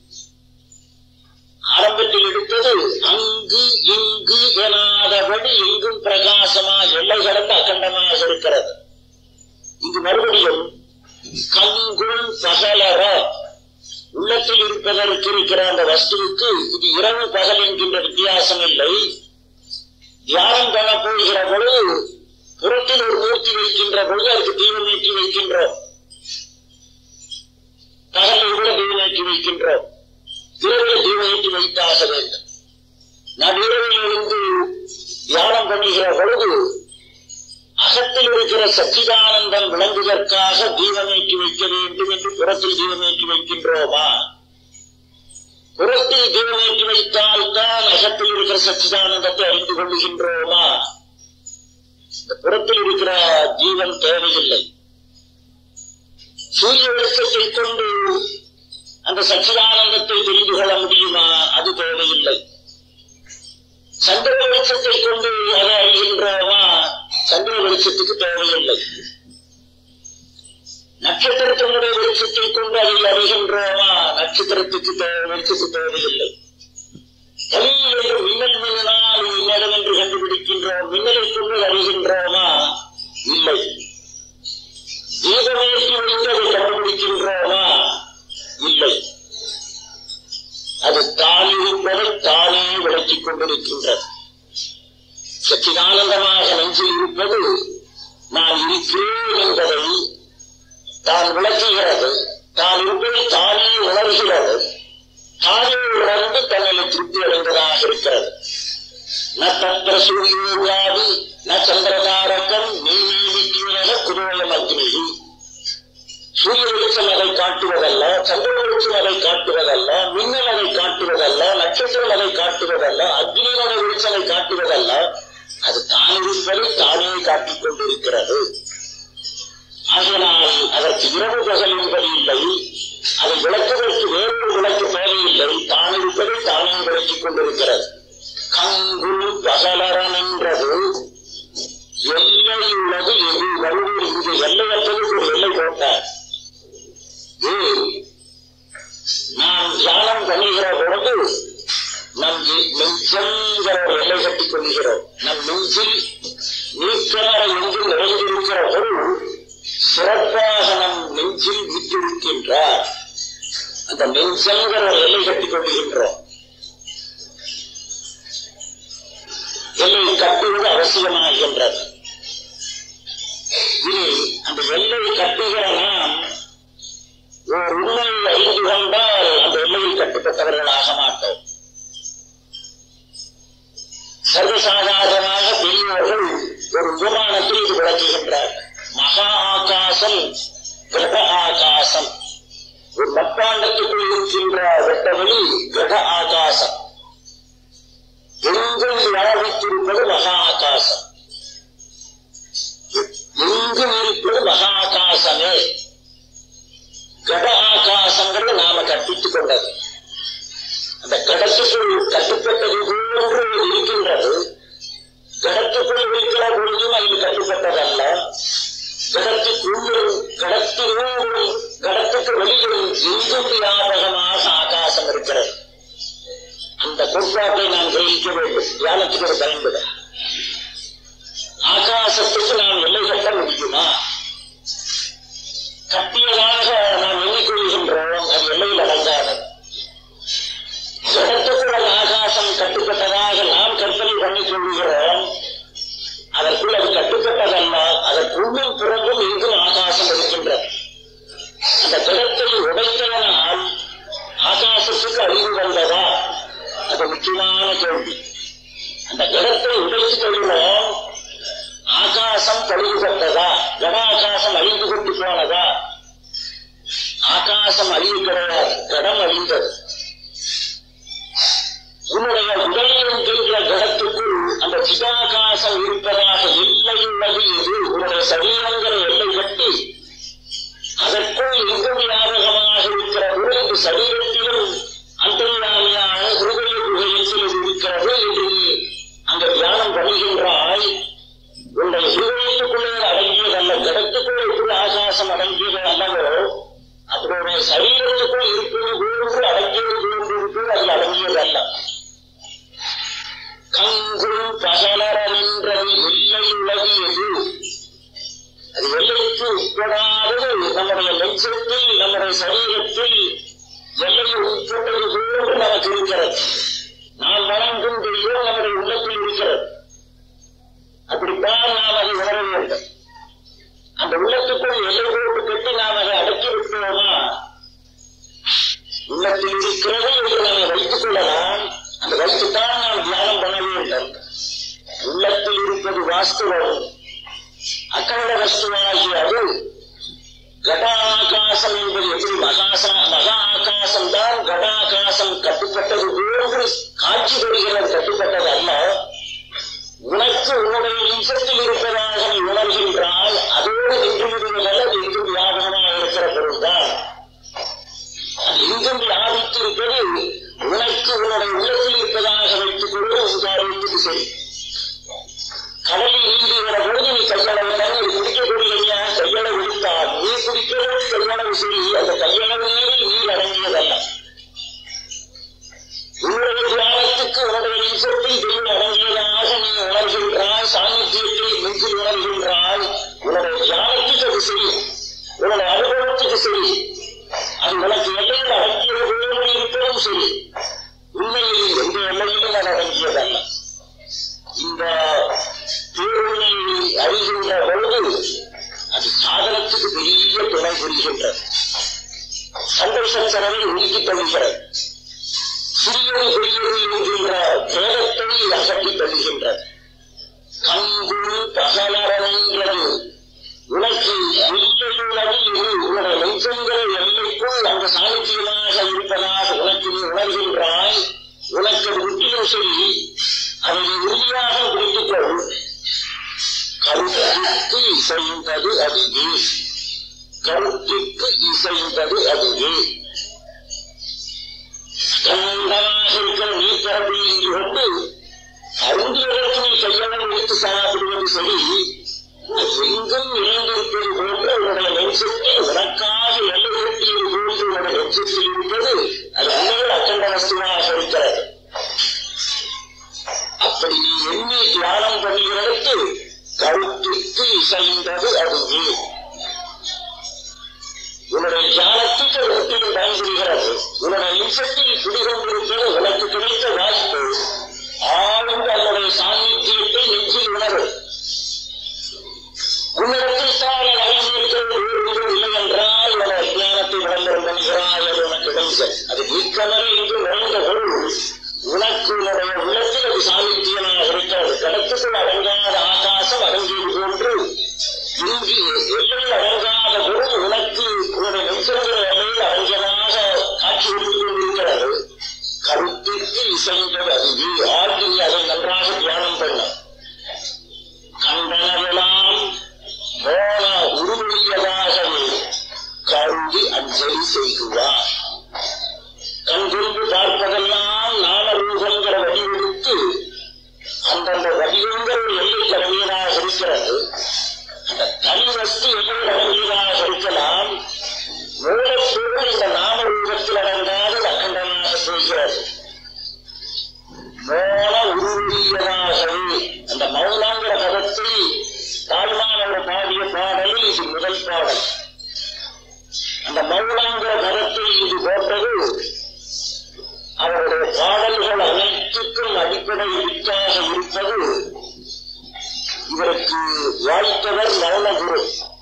ஆரம்பத்தில் எடுத்தது அங்கு இங்கு எனாதபடி எங்கும் பிரகாசமாக எல்லை கடந்து அக்கண்டமாக இருக்கிறது இங்கு மறுபடியும் கங்குள் பகலற உள்ளத்தில் இருப்பதற்கு இருக்கிற அந்த வஸ்துவுக்கு இது இரவு பகல் என்கின்ற வித்தியாசம் இல்லை தியானம் பண்ண போகிற பொழுது புறத்தில் ஒரு மூர்த்தி வைக்கின்ற பொழுது அதுக்கு தீபம் ஏற்றி வைக்கின்றோம் பகலில் கூட தீபம் ஏற்றி வைக்கின்றோம் இரவில் தீபம் ஏற்றி வைத்தாக வேண்டும் நடுவில் இருந்து தியானம் பண்ணுகிற பொழுது அகத்தில் இருக்கிற சச்சிதானந்தம் விளங்குவதற்காக தீபமேற்றி வைக்க வேண்டும் என்று புறத்தில் தீபமேற்றி வைக்கின்றோமா புறத்தில் தீபமேற்றி வைத்தால் தான் அகத்தில் இருக்கிற சச்சிதானந்தத்தை அறிந்து கொள்ளுகின்றோமா இந்த புறத்தில் இருக்கிற ஜீவன் தேவையில்லை சூரிய வெளிச்சத்தை கொண்டு அந்த சச்சிதானந்தத்தை தெரிந்து கொள்ள முடியுமா அது தேவையில்லை சந்திர வெளிச்சத்தை கொண்டு அதை அறிகின்றோமா சந்திர வெளிச்சத்துக்கு தேவையில்லை நட்சத்திரத்தினுடைய வெளிச்சத்தை கொண்டு அதை அறிகின்றோமா நட்சத்திரத்துக்கு தேவை வெளிச்சத்து தேவையில்லை ஒளி என்று மின்னல் மின்னால் இன்னடம் என்று கண்டுபிடிக்கின்றோம் மின்னலை கொண்டு அறிகின்றோமா இல்லை தீபமேற்றி வைத்து அதை கண்டுபிடிக்கின்றோமா இல்லை அது தான் இருப்பதை தானே விளக்கிக் கொண்டிருக்கின்றது சச்சிதானந்தமாக நெஞ்சில் இருப்பது நான் இருக்கிறேன் என்பதை தான் விளக்குகிறது தான் இருப்பதை தானே உணர்கிறது தானே உணர்ந்து தன்னை திருப்தி அடைந்ததாக இருக்கிறது ந தந்திர சூரியோகாதி ந சந்திரதாரகம் நீதிக்கு குரோயம் அக்னி சூரிய வெளிச்சம் அதை காட்டுவதல்ல சந்திர வெளிச்சம் அதை காட்டுவதல்ல மின்னல் அதை காட்டுவதல்ல நட்சத்திரம் அதை காட்டுவதல்ல அக்னியோட வெளிச்சம் அதை காட்டுவதல்ல அது தான் இருப்பதை தானே காட்டிக் கொண்டிருக்கிறது ஆகையினால் அதற்கு இரவு பகல் என்பது இல்லை அதை விளக்குவதற்கு வேறொரு விளக்கு தேவையில்லை தான் இருப்பதை தானே விளக்கிக் கொண்டிருக்கிறது கங்குல் பகலரன் என்றது எல்லை உள்ளது எது வலுவில் இங்கு எல்லையற்றதுக்கு ஒரு எல்லை போட்டார் ஏன் நான் தியானம் பண்ணுகிற பொழுது நம் நெஞ்சங்கிற ஒரு எல்லை கட்டிக் கொள்கிறோம் நம் நெஞ்சில் நீக்கமர எங்கும் நிறைந்திருக்கிற பொருள் சிறப்பாக நம் நெஞ்சில் வீட்டிருக்கின்றார் அந்த நெஞ்சங்கிற ஒரு எல்லை கட்டிக் கொள்கின்றோம் எல்லை கட்டுவது அவசியமாகின்றது இனி அந்த எல்லை கட்டுகிற நாம் ஒரு உண்மையை அறிந்து கொண்டால் அந்த எல்லையில் கட்டுப்பட்டவர்கள் ஆக மாட்டோம் சர்வசாதாரணமாக பெரியவர்கள் ஒரு விமானத்தில் இது விளக்குகின்றார் மகா ஆகாசம் கிரக ஆகாசம் ஒரு மப்பாண்டத்துக்குள் இருக்கின்ற வெட்டவெளி கிரக ஆகாசம் எங்கும் வியாபித்திருப்பது மகா ஆகாசம் எங்கும் இருப்பது மகா ஆகாசமே கட ஆகாசங்கள் நாம கற்பித்துக் கொண்டது அந்த கடத்துக்குள் கட்டுப்பட்டது போன்று இருக்கின்றது கடத்துக்குள் இருக்கிற பொழுதும் அதில் கட்டுப்பட்டதல்ல கடத்துக்குள்ளும் கடத்தினுள்ளும் கடத்துக்கு வெளியிலும் எங்கும் வியாபகமாக ஆகாசம் இருக்கிறது அந்த கோட்பாட்டை நாம் கிரகிக்க வேண்டும் தியானத்துக்கு ஒரு பயன்பட ஆகாசத்துக்கு நாம் எல்லை கட்ட முடியுமா கட்டியதாக நாம் எண்ணிக்கொள்கின்றோம் அது எல்லையில் அடங்காது ஜடத்துக்குள் ஆகாசம் கட்டுப்பட்டதாக நாம் கற்பனை பண்ணிக் கொள்கிறோம் அதற்குள் அது கட்டுப்பட்டதல்ல அதற்குள்ளும் பிறகும் எங்கும் ஆகாசம் இருக்கின்றது அந்த ஜடத்தை உடைத்ததனால் ஆகாசத்துக்கு அறிவு வந்ததா அது முக்கியமான கேள்வி அந்த ஜடத்தை ஆகாசம் இருப்பதாக எல்லை உள்ளது எது உன்னுடைய சரீரங்கிற எல்லை கட்டி அதற்குள் எங்கும் ஞாபகமாக இருக்கிற உனது சரீரத்திலும் அந்தரியாமையான ஹிருதய குகையில் சிலது இருக்கிறது என்று நீ அங்க தியானம் பண்ணுகின்றாய் உன்னுடைய ஹிருதயத்துக்குள்ளே அடங்கியதல்ல கடத்துக்குள் எப்படி ஆகாசம் அடங்கியது அல்லவோ அதனுடைய சரீரத்துக்குள் இருப்பது போன்று அடங்கியது போன்று இருப்பது அதில் அடங்கியது அல்ல கங்கும் பகலர நின்றது எல்லை உள்ளது எது அது எல்லைக்கு உட்படாதது நம்முடைய நெஞ்சத்தில் நம்முடைய சரீரத்தில் எல்லையை உட்பட்டது போன்று நமக்கு இருக்கிறது நாம் வணங்கும் தெய்வம் நம்முடைய உள்ளத்தில் இருக்கிறது அப்படித்தான் நாம் அதை உணர வேண்டும் அந்த உள்ளத்துக்குள் எல்லை போட்டு கட்டி நாம் அதை அடக்கி விட்டோமா உள்ளத்தில் இருக்கிறது என்று நாம் வைத்துக் கொள்ளலாம் அந்த வைத்துத்தான் நாம் தியானம் பண்ண வேண்டும் உள்ளத்தில் இருப்பது வாஸ்துவம் அகண்ட வஸ்துவாகிய அது கடாகாசம் என்பது எப்படி மகாசா மகா ஆகாசம் தான் கடாகாசம் கட்டுப்பட்டது போன்று காட்சி பெறுகிறது கட்டுப்பட்டது அல்ல உனக்கு உன்னுடைய நிமிஷத்தில் இருப்பதாக நீ உணர்கின்றால் அதோடு நின்று விடுவதல்ல அது எங்கும் வியாபகமாக இருக்கிற பொருள்தான் அது எங்கும் வியாபித்திருப்பது உனக்கு உன்னுடைய உள்ளத்தில் இருப்பதாக வைத்துக் கொண்டு உதாரணத்துக்கு சரி கடலில் நீந்துகிற பொழுது நீ கையளவு தண்ணீர் குடிக்கக்கூடியதையா கையளவு எடுத்தால் நீ குடிக்கிறது கையளவு சரி அந்த கையளவு நீரில் நீர் அடங்கியதல்ல உன்னுடைய தியானத்துக்கு உன்னுடைய நிமிஷத்தில் தெய்வம் அடங்கியதாக நீ உணர்கின்றாய் சாநித்தியத்தை நெஞ்சில் உணர்கின்றாய் உன்னுடைய தியானத்துக்கு அது சரி உன்னுடைய அனுபவத்துக்கு சரி அது உனக்கு எல்லையில் அடங்கியது போல இருப்பதும் சரி உண்மையில் எந்த எல்லையிலும் அது அடங்கியதல்ல இந்த தேர்வினை அறிகின்ற பொழுது அது சாதனத்துக்கு பெரிய துணை புரிகின்றது சந்தோஷ செலவை நீக்கி தருகிறது சிறியது பெரியது என்கின்ற பேதத்தை அகற்றி தருகின்றது கங்குள் பகலரங்கிறது உனக்கு எல்லையுள்ளது இது உன்னுடைய நெஞ்சங்கிற எல்லைக்குள் அந்த சாணித்தியமாக இருப்பதாக உனக்கு நீ உணர்கின்றாய் உனக்கு அது முற்றிலும் சரி அதை நீ உறுதியாக பிடித்துக் கொள் கருத்துக்கு இசைந்தது அதுவே கருத்துக்கு இசைந்தது அதுவே கண்டமாக இருக்கிற நீர் பரப்பில் இருந்து கொண்டு அருந்தியதற்கு நீ கையாளம் எடுத்து சாப்பிடுவது சரி எங்கும் இணைந்திருப்பது போன்ற உன்னுடைய நெஞ்சத்தில் உனக்காக எல்லை கட்டியது போன்று உன்னுடைய நெஞ்சத்தில் இருப்பது அது உண்மையில் அக்கண்ட வஸ்துவாக இருக்கிறது அப்படி நீ எண்ணி தியானம் பண்ணுகிறதற்கு கருத்துக்கு இசைந்தது அதுவே உன்னுடைய தியானத்துக்கு அது முற்றிலும் பயன்படுகிறது உன்னுடைய நிமிஷத்தில் குடிகொண்டிருப்பது உனக்கு கிடைத்த வாய்ப்பு ஆழ்ந்த அதனுடைய சாநித்தியத்தை நெஞ்சில் உணரும் உன்னிடத்தில் தான் அடங்கியிருக்கிறது வேறு இல்லை என்றால் உன அஜானத்தை விளம்பரம் பண்ணுகிறாய் அது உனக்கு கிடைக்க அது நீக்கமரை என்று நுழைந்த பொருள் உனக்கு உன்னுடைய உள்ளத்தில் அது சாநித்தியமாக இருக்கிறது கடத்துக்குள் அடங்காத ஆகாசம் அடங்கியது போன்று இங்கு எல்லையில் அடங்காத பொருள் உனக்கு உன்னுடைய நெஞ்சங்கள் எல்லையில் அடங்கியதாக காட்சி கொடுத்துக் கொண்டிருக்கிறது கருத்துக்கு இசைந்தது அதுவே ஆழ்ந்து நீ அதை நன்றாக தியானம் பண்ண கண்டனவெல்லாம் மோன உருவழியதாகவே கருதி அஞ்சலி செய்குவார் கண்கொண்டு பார்ப்பதெல்லாம் நாம ரூபங்கிற வடிவெடுத்து அந்தந்த வடிவங்கள் ஒரு எல்லை கடமையதாக இருக்கிறது அந்த தனி வஸ்து எல்லை கடமையதாக இருக்கலாம் மூலப்பொருள் இந்த நாம ரூபத்தில் அடங்காத அக்கண்டமாக போகிறது மோன உருவியதாகவே அந்த மௌனாங்கிற பதத்தை தாழ்மானவர் பாடிய பாடலில் இது முதல் பாடல் அந்த மௌனங்கிற பதத்தை இது போட்டது அவருடைய பாடல்கள் அனைத்துக்கும் அடிப்படை வித்தாக இருப்பது இவருக்கு வாய்த்தவர் மௌனகுரு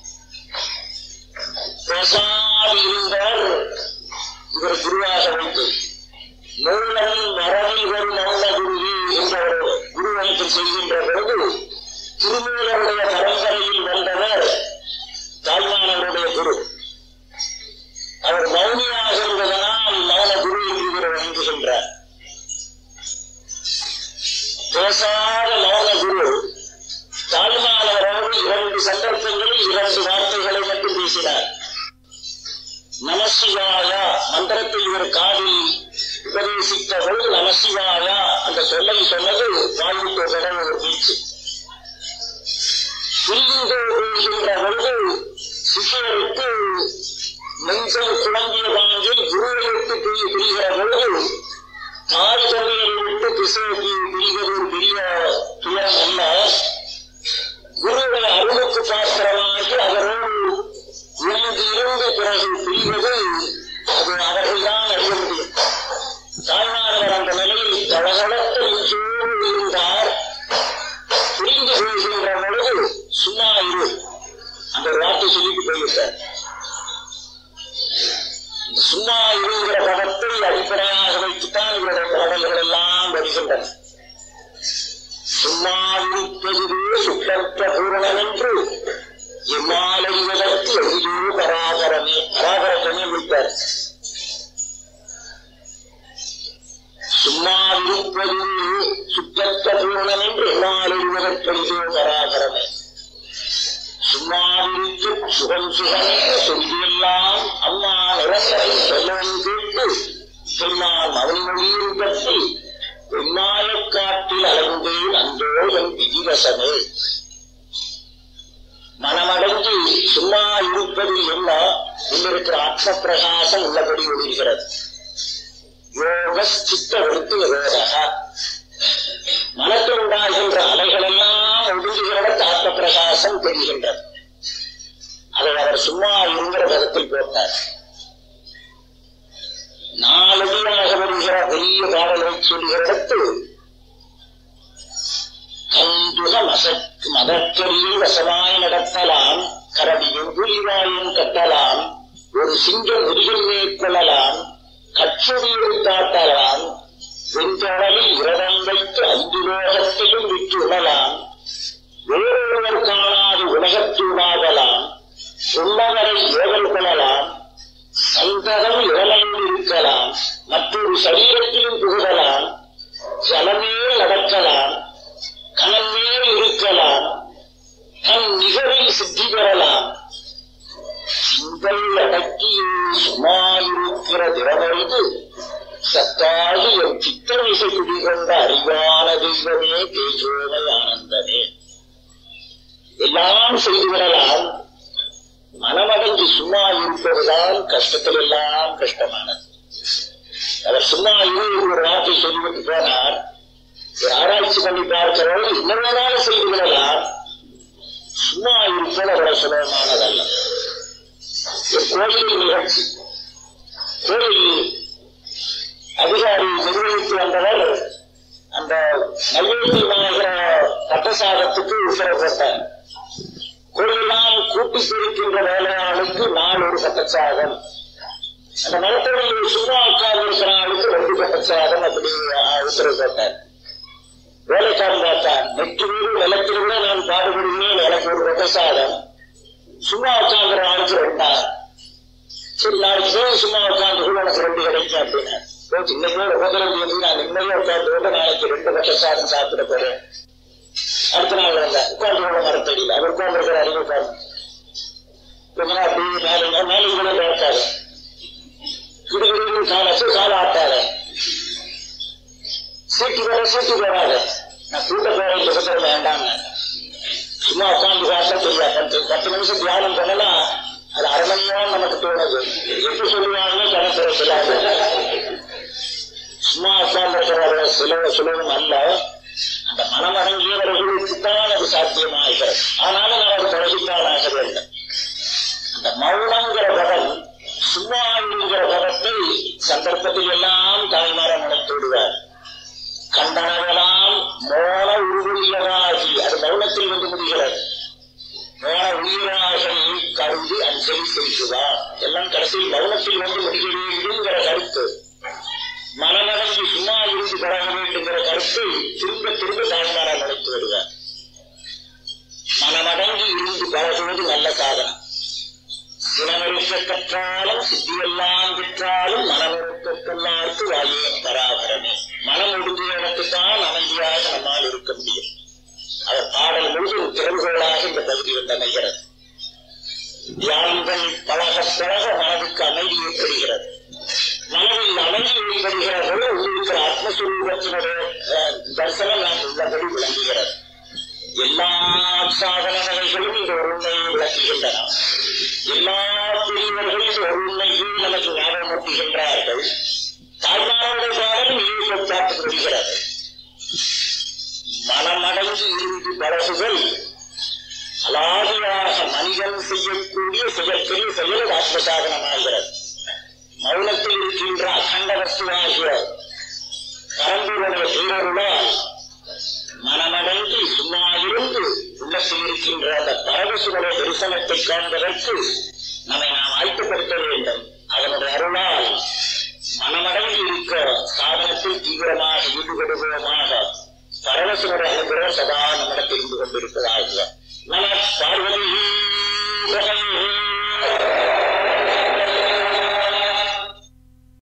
பேசாது இருந்தவர் இவர் குருவாக வைத்து மூலம் மரபில் வரும் மௌன குருவி என்ற ஒரு குருவனுக்கு செய்கின்ற பொழுது திருமூலருடைய பரம்பரையில் வந்தவர் தாய்மானவருடைய குரு அவர் மௌனியாக இருந்ததனால் மௌன குரு என்று இவர் வழங்குகின்றார் பேசாத மௌன குரு நமசிவாயா அந்த சொல்லை சொன்னது வாய்விட்டு ஒரு தடவை ஒரு வீச்சு பிரிந்து கொள்கின்ற பொழுது சிஷியருக்கு நெஞ்சம் குழம்பிய வாங்கி குருவை விட்டு பிரி பிரிகிற பொழுது தாய் தந்தையை விட்டு திசைக்கு பிரிவது ஒரு பெரிய துயரம் அல்ல குருவை அருளுக்கு பாத்திரமாகி அவரோடு இணைந்து இருந்த பிறகு பிரிவது அது அவர்கள்தான் அறிய முடியும் தாய்மானவர் அந்த நிலையில் தளதளத்து நெஞ்சோடு இருந்தார் புரிந்து கொள்கின்ற பொழுது சும்மா இரு அந்த ஒரு வார்த்தை சொல்லிட்டு போய்விட்டார் இந்த சும்மா இருங்கிற பதத்தை அடிப்படையாக வைத்துத்தான் இவருடைய பாடல்கள் எல்லாம் வருகின்றன சும்மா இருப்பதுவே சுற்றற்ற பூரணம் என்று எம்மாலைவதற்கு எதிரோ பராபரமே பராபரமே விட்டார் சும்மா இருப்பதுவே சுற்றற்ற பூரணம் என்று எம்மாலைவதற்கு எதிரோ பராபரமே சும்மாவிருக்கு சுகம் சுகமே சொல்லியெல்லாம் அம்மா நிரந்தரை சொல்லவும் கேட்டு சொன்னால் மவன்மொழியில் பற்றி பெண்ணாயக் காட்டில் அலைந்தேன் அந்தோ என் விதிவசமே மனமடைஞ்சு சும்மா இருப்பதில் என்ன உள்ளிருக்கிற ஆத்ம பிரகாசம் உள்ளபடி ஒளிர்கிறது யோக சித்த வெறுத்து யோக மனத்தில் உண்டாகின்ற அலைகள் எல்லாம் ஒடுங்குகிறத ஆத்ம பிரகாசம் தெரிகின்றது அதை அவர் சும்மா இருங்கிற விதத்தில் போட்டார் நாலடியாக வருகிற பெரிய பாடலை சொல்கிற இடத்து கந்துக மசத் மதக்கரியில் வசமாய் நடத்தலாம் கரடியும் புலிவாயும் கட்டலாம் ஒரு சிங்கம் முதுகில் மேற்கொள்ளலாம் கச்சுடியை காட்டலாம் வெஞ்சளவில் இரதம் வைத்து ஐந்து லோகத்தையும் விட்டு உணலாம் வேறொருவர் காணாது உலகத்தூடாகலாம் சொன்னவரை ஏவல் கொள்ளலாம் சந்தகம் இளமையில் இருக்கலாம் மற்றொரு சரீரத்திலும் புகுதலாம் ஜலமே நடக்கலாம் கனமேல் இருக்கலாம் தன் நிகரில் சித்தி பெறலாம் சிந்தை அடக்கியே சும்மாயிருக்கிற திறமறிந்து சத்தாகி என் சித்தமிசை குடிகொண்ட அறிவான தெய்வமே தேஜோமை ஆனந்தமே எல்லாம் செய்து விடலாம் மனமடைஞ்சு சும்மா இருப்பதுதான் கஷ்டத்தில் எல்லாம் கஷ்டமானது அவர் சும்மா இரு ஒரு வார்த்தை சொல்லிவிட்டு போனார் ஒரு ஆராய்ச்சி பண்ணி பார்க்கிறவர்கள் என்ன வேணாலும் செய்து விடலாம் சும்மா இருப்பது அவ்வளவு சுலபமானதல்ல ஒரு கோயில் நிகழ்ச்சி கோயில் அதிகாரி நிர்வகித்து வந்தவர் அந்த நைவேத்தியமாகிற பட்டசாதத்துக்கு உத்தரவு போட்டார் கோயிலெல்லாம் கூட்டி பிரிக்கின்ற வேலையாளுக்கு நாள் ஒரு பட்டச்சாதம் அந்த மரத்தடியில் சும்மா உட்கார்ந்து இருக்கிற ஆளுக்கு ரெண்டு பட்டச்சாதம் அப்படி உத்தரவு போட்டார் வேலைக்காரன் பார்த்தான் நெற்று வீடு நிலத்தில் விட நான் பாடுபடுவேன் எனக்கு ஒரு பட்டசாதம் சும்மா உட்கார்ந்துற ஆளுக்கு ரெண்டா சரி நாளைக்கு போய் சும்மா உட்கார்ந்து கூட எனக்கு ரெண்டு கிடைக்கும் அப்படின்னு போச்சு இன்னைக்கு உபதிரம் சொல்லி நான் நிம்மதியா உட்கார்ந்து கூட நாளைக்கு ரெண்டு பட்டசாதம் சாப்பிட போறேன் அடுத்த நாள் வந்தேன் உட்கார்ந்து கூட மரத்தடியில் அவர் உட்கார்ந்து இருக்கிற அறிவு உட்கார்ந்து கொஞ்ச நாள் அப்படியே மேலே மேலே கூட பார்த்தாரு கிடுகிடு காலச்சு கால ஆட்டாத சீட்டு வர சீட்டு வராது நான் கூட்ட பேரை புகத்தர வேண்டாங்க சும்மா உட்காந்து பார்த்தா தெரியாது பத்து பத்து நிமிஷம் தியானம் பண்ணலாம் அது அரை மணி நேரம் நமக்கு தோணுது எப்படி சொல்லுவாங்க கணக்கிற சொல்லாது சும்மா உட்கார்ந்து சுலப சுலபம் அல்ல அந்த மனம் அடங்கியவர்களுக்குத்தான் அது சாத்தியமாகிறது ஆனாலும் நமக்கு தொடர்ச்சித்தான் ஆகிறது அந்த மௌனங்கிற பதம் சும்மா என்கிற பதத்தை சந்தர்ப்பத்தில் எல்லாம் தாய்மார நடத்தி விடுவார் கண்டனவெல்லாம் மோன உருவியதாகி அது மௌனத்தில் வந்து முடிகிறது மோன உயிராக கருதி அஞ்சலி செய்கிறார் எல்லாம் கடைசியில் மௌனத்தில் வந்து முடிய வேண்டும்ங்கிற கருத்து மனநடங்கி சும்மா இருந்து பழக வேண்டுங்கிற கருத்தை திரும்ப திரும்ப தாய்மாரா நடத்தி வருவார் மனநடங்கி இருந்து பழகுவது நல்ல சாதனம் சினமறுக்க கற்றாலும் சித்தியெல்லாம் பெற்றாலும் மனமறுக்கல்லாருக்கு வாயேன் பராபரமே மனம் ஒடுங்கிய இடத்துத்தான் அமைதியாக நம்மால் இருக்க முடியும் அவர் பாடல் முழுவதும் திறவுகோளாக இந்த பகுதி வந்து அமைகிறது தியானங்கள் பழக பழக மனதுக்கு அமைதி ஏற்படுகிறது மனதில் அடங்கி வெளிப்படுகிற போது உள்ளிருக்கிற ஆத்மஸ்வரூபத்தினுடைய அஹ், தரிசனம் நாம் உள்ளபடி விளங்குகிறது எல்லா சாதன வகைகளும் இந்த ஒரு உண்மையை விளக்குகின்றன எல்லா பெரியவர்களும் இந்த ஒரு உண்மையை நமக்கு ஞாபகமூட்டுகின்றார்கள் தாய்மானவர்கள் பாடலும் இதை காட்டுக் கொள்கிறது மனமடங்கி இருந்து பழகுதல் அலாதியாக மனிதன் செய்யக்கூடிய செயற்கரிய செயல் ஆத்ம சாதனமாகிறது மௌனத்தில் இருக்கின்ற அகண்ட வஸ்துவாகிய பரம்புடைய பேரருளால் மனமடங்கி சும்மா இருந்து உள்ளத்தில் இருக்கின்ற அந்த பரவசுடைய தரிசனத்தை காண்பதற்கு நம்மை நாம் ஆயத்தப்படுத்த வேண்டும் அதனுடைய அருளால் மனமடங்கி இருக்க சாதனத்தில் தீவிரமாக ஈடுபடுவோமாக பரவசுடைய அனுகிரகம் சதா நம்மிடத்தில் இருந்து கொண்டிருப்பதாக நம பார்வதி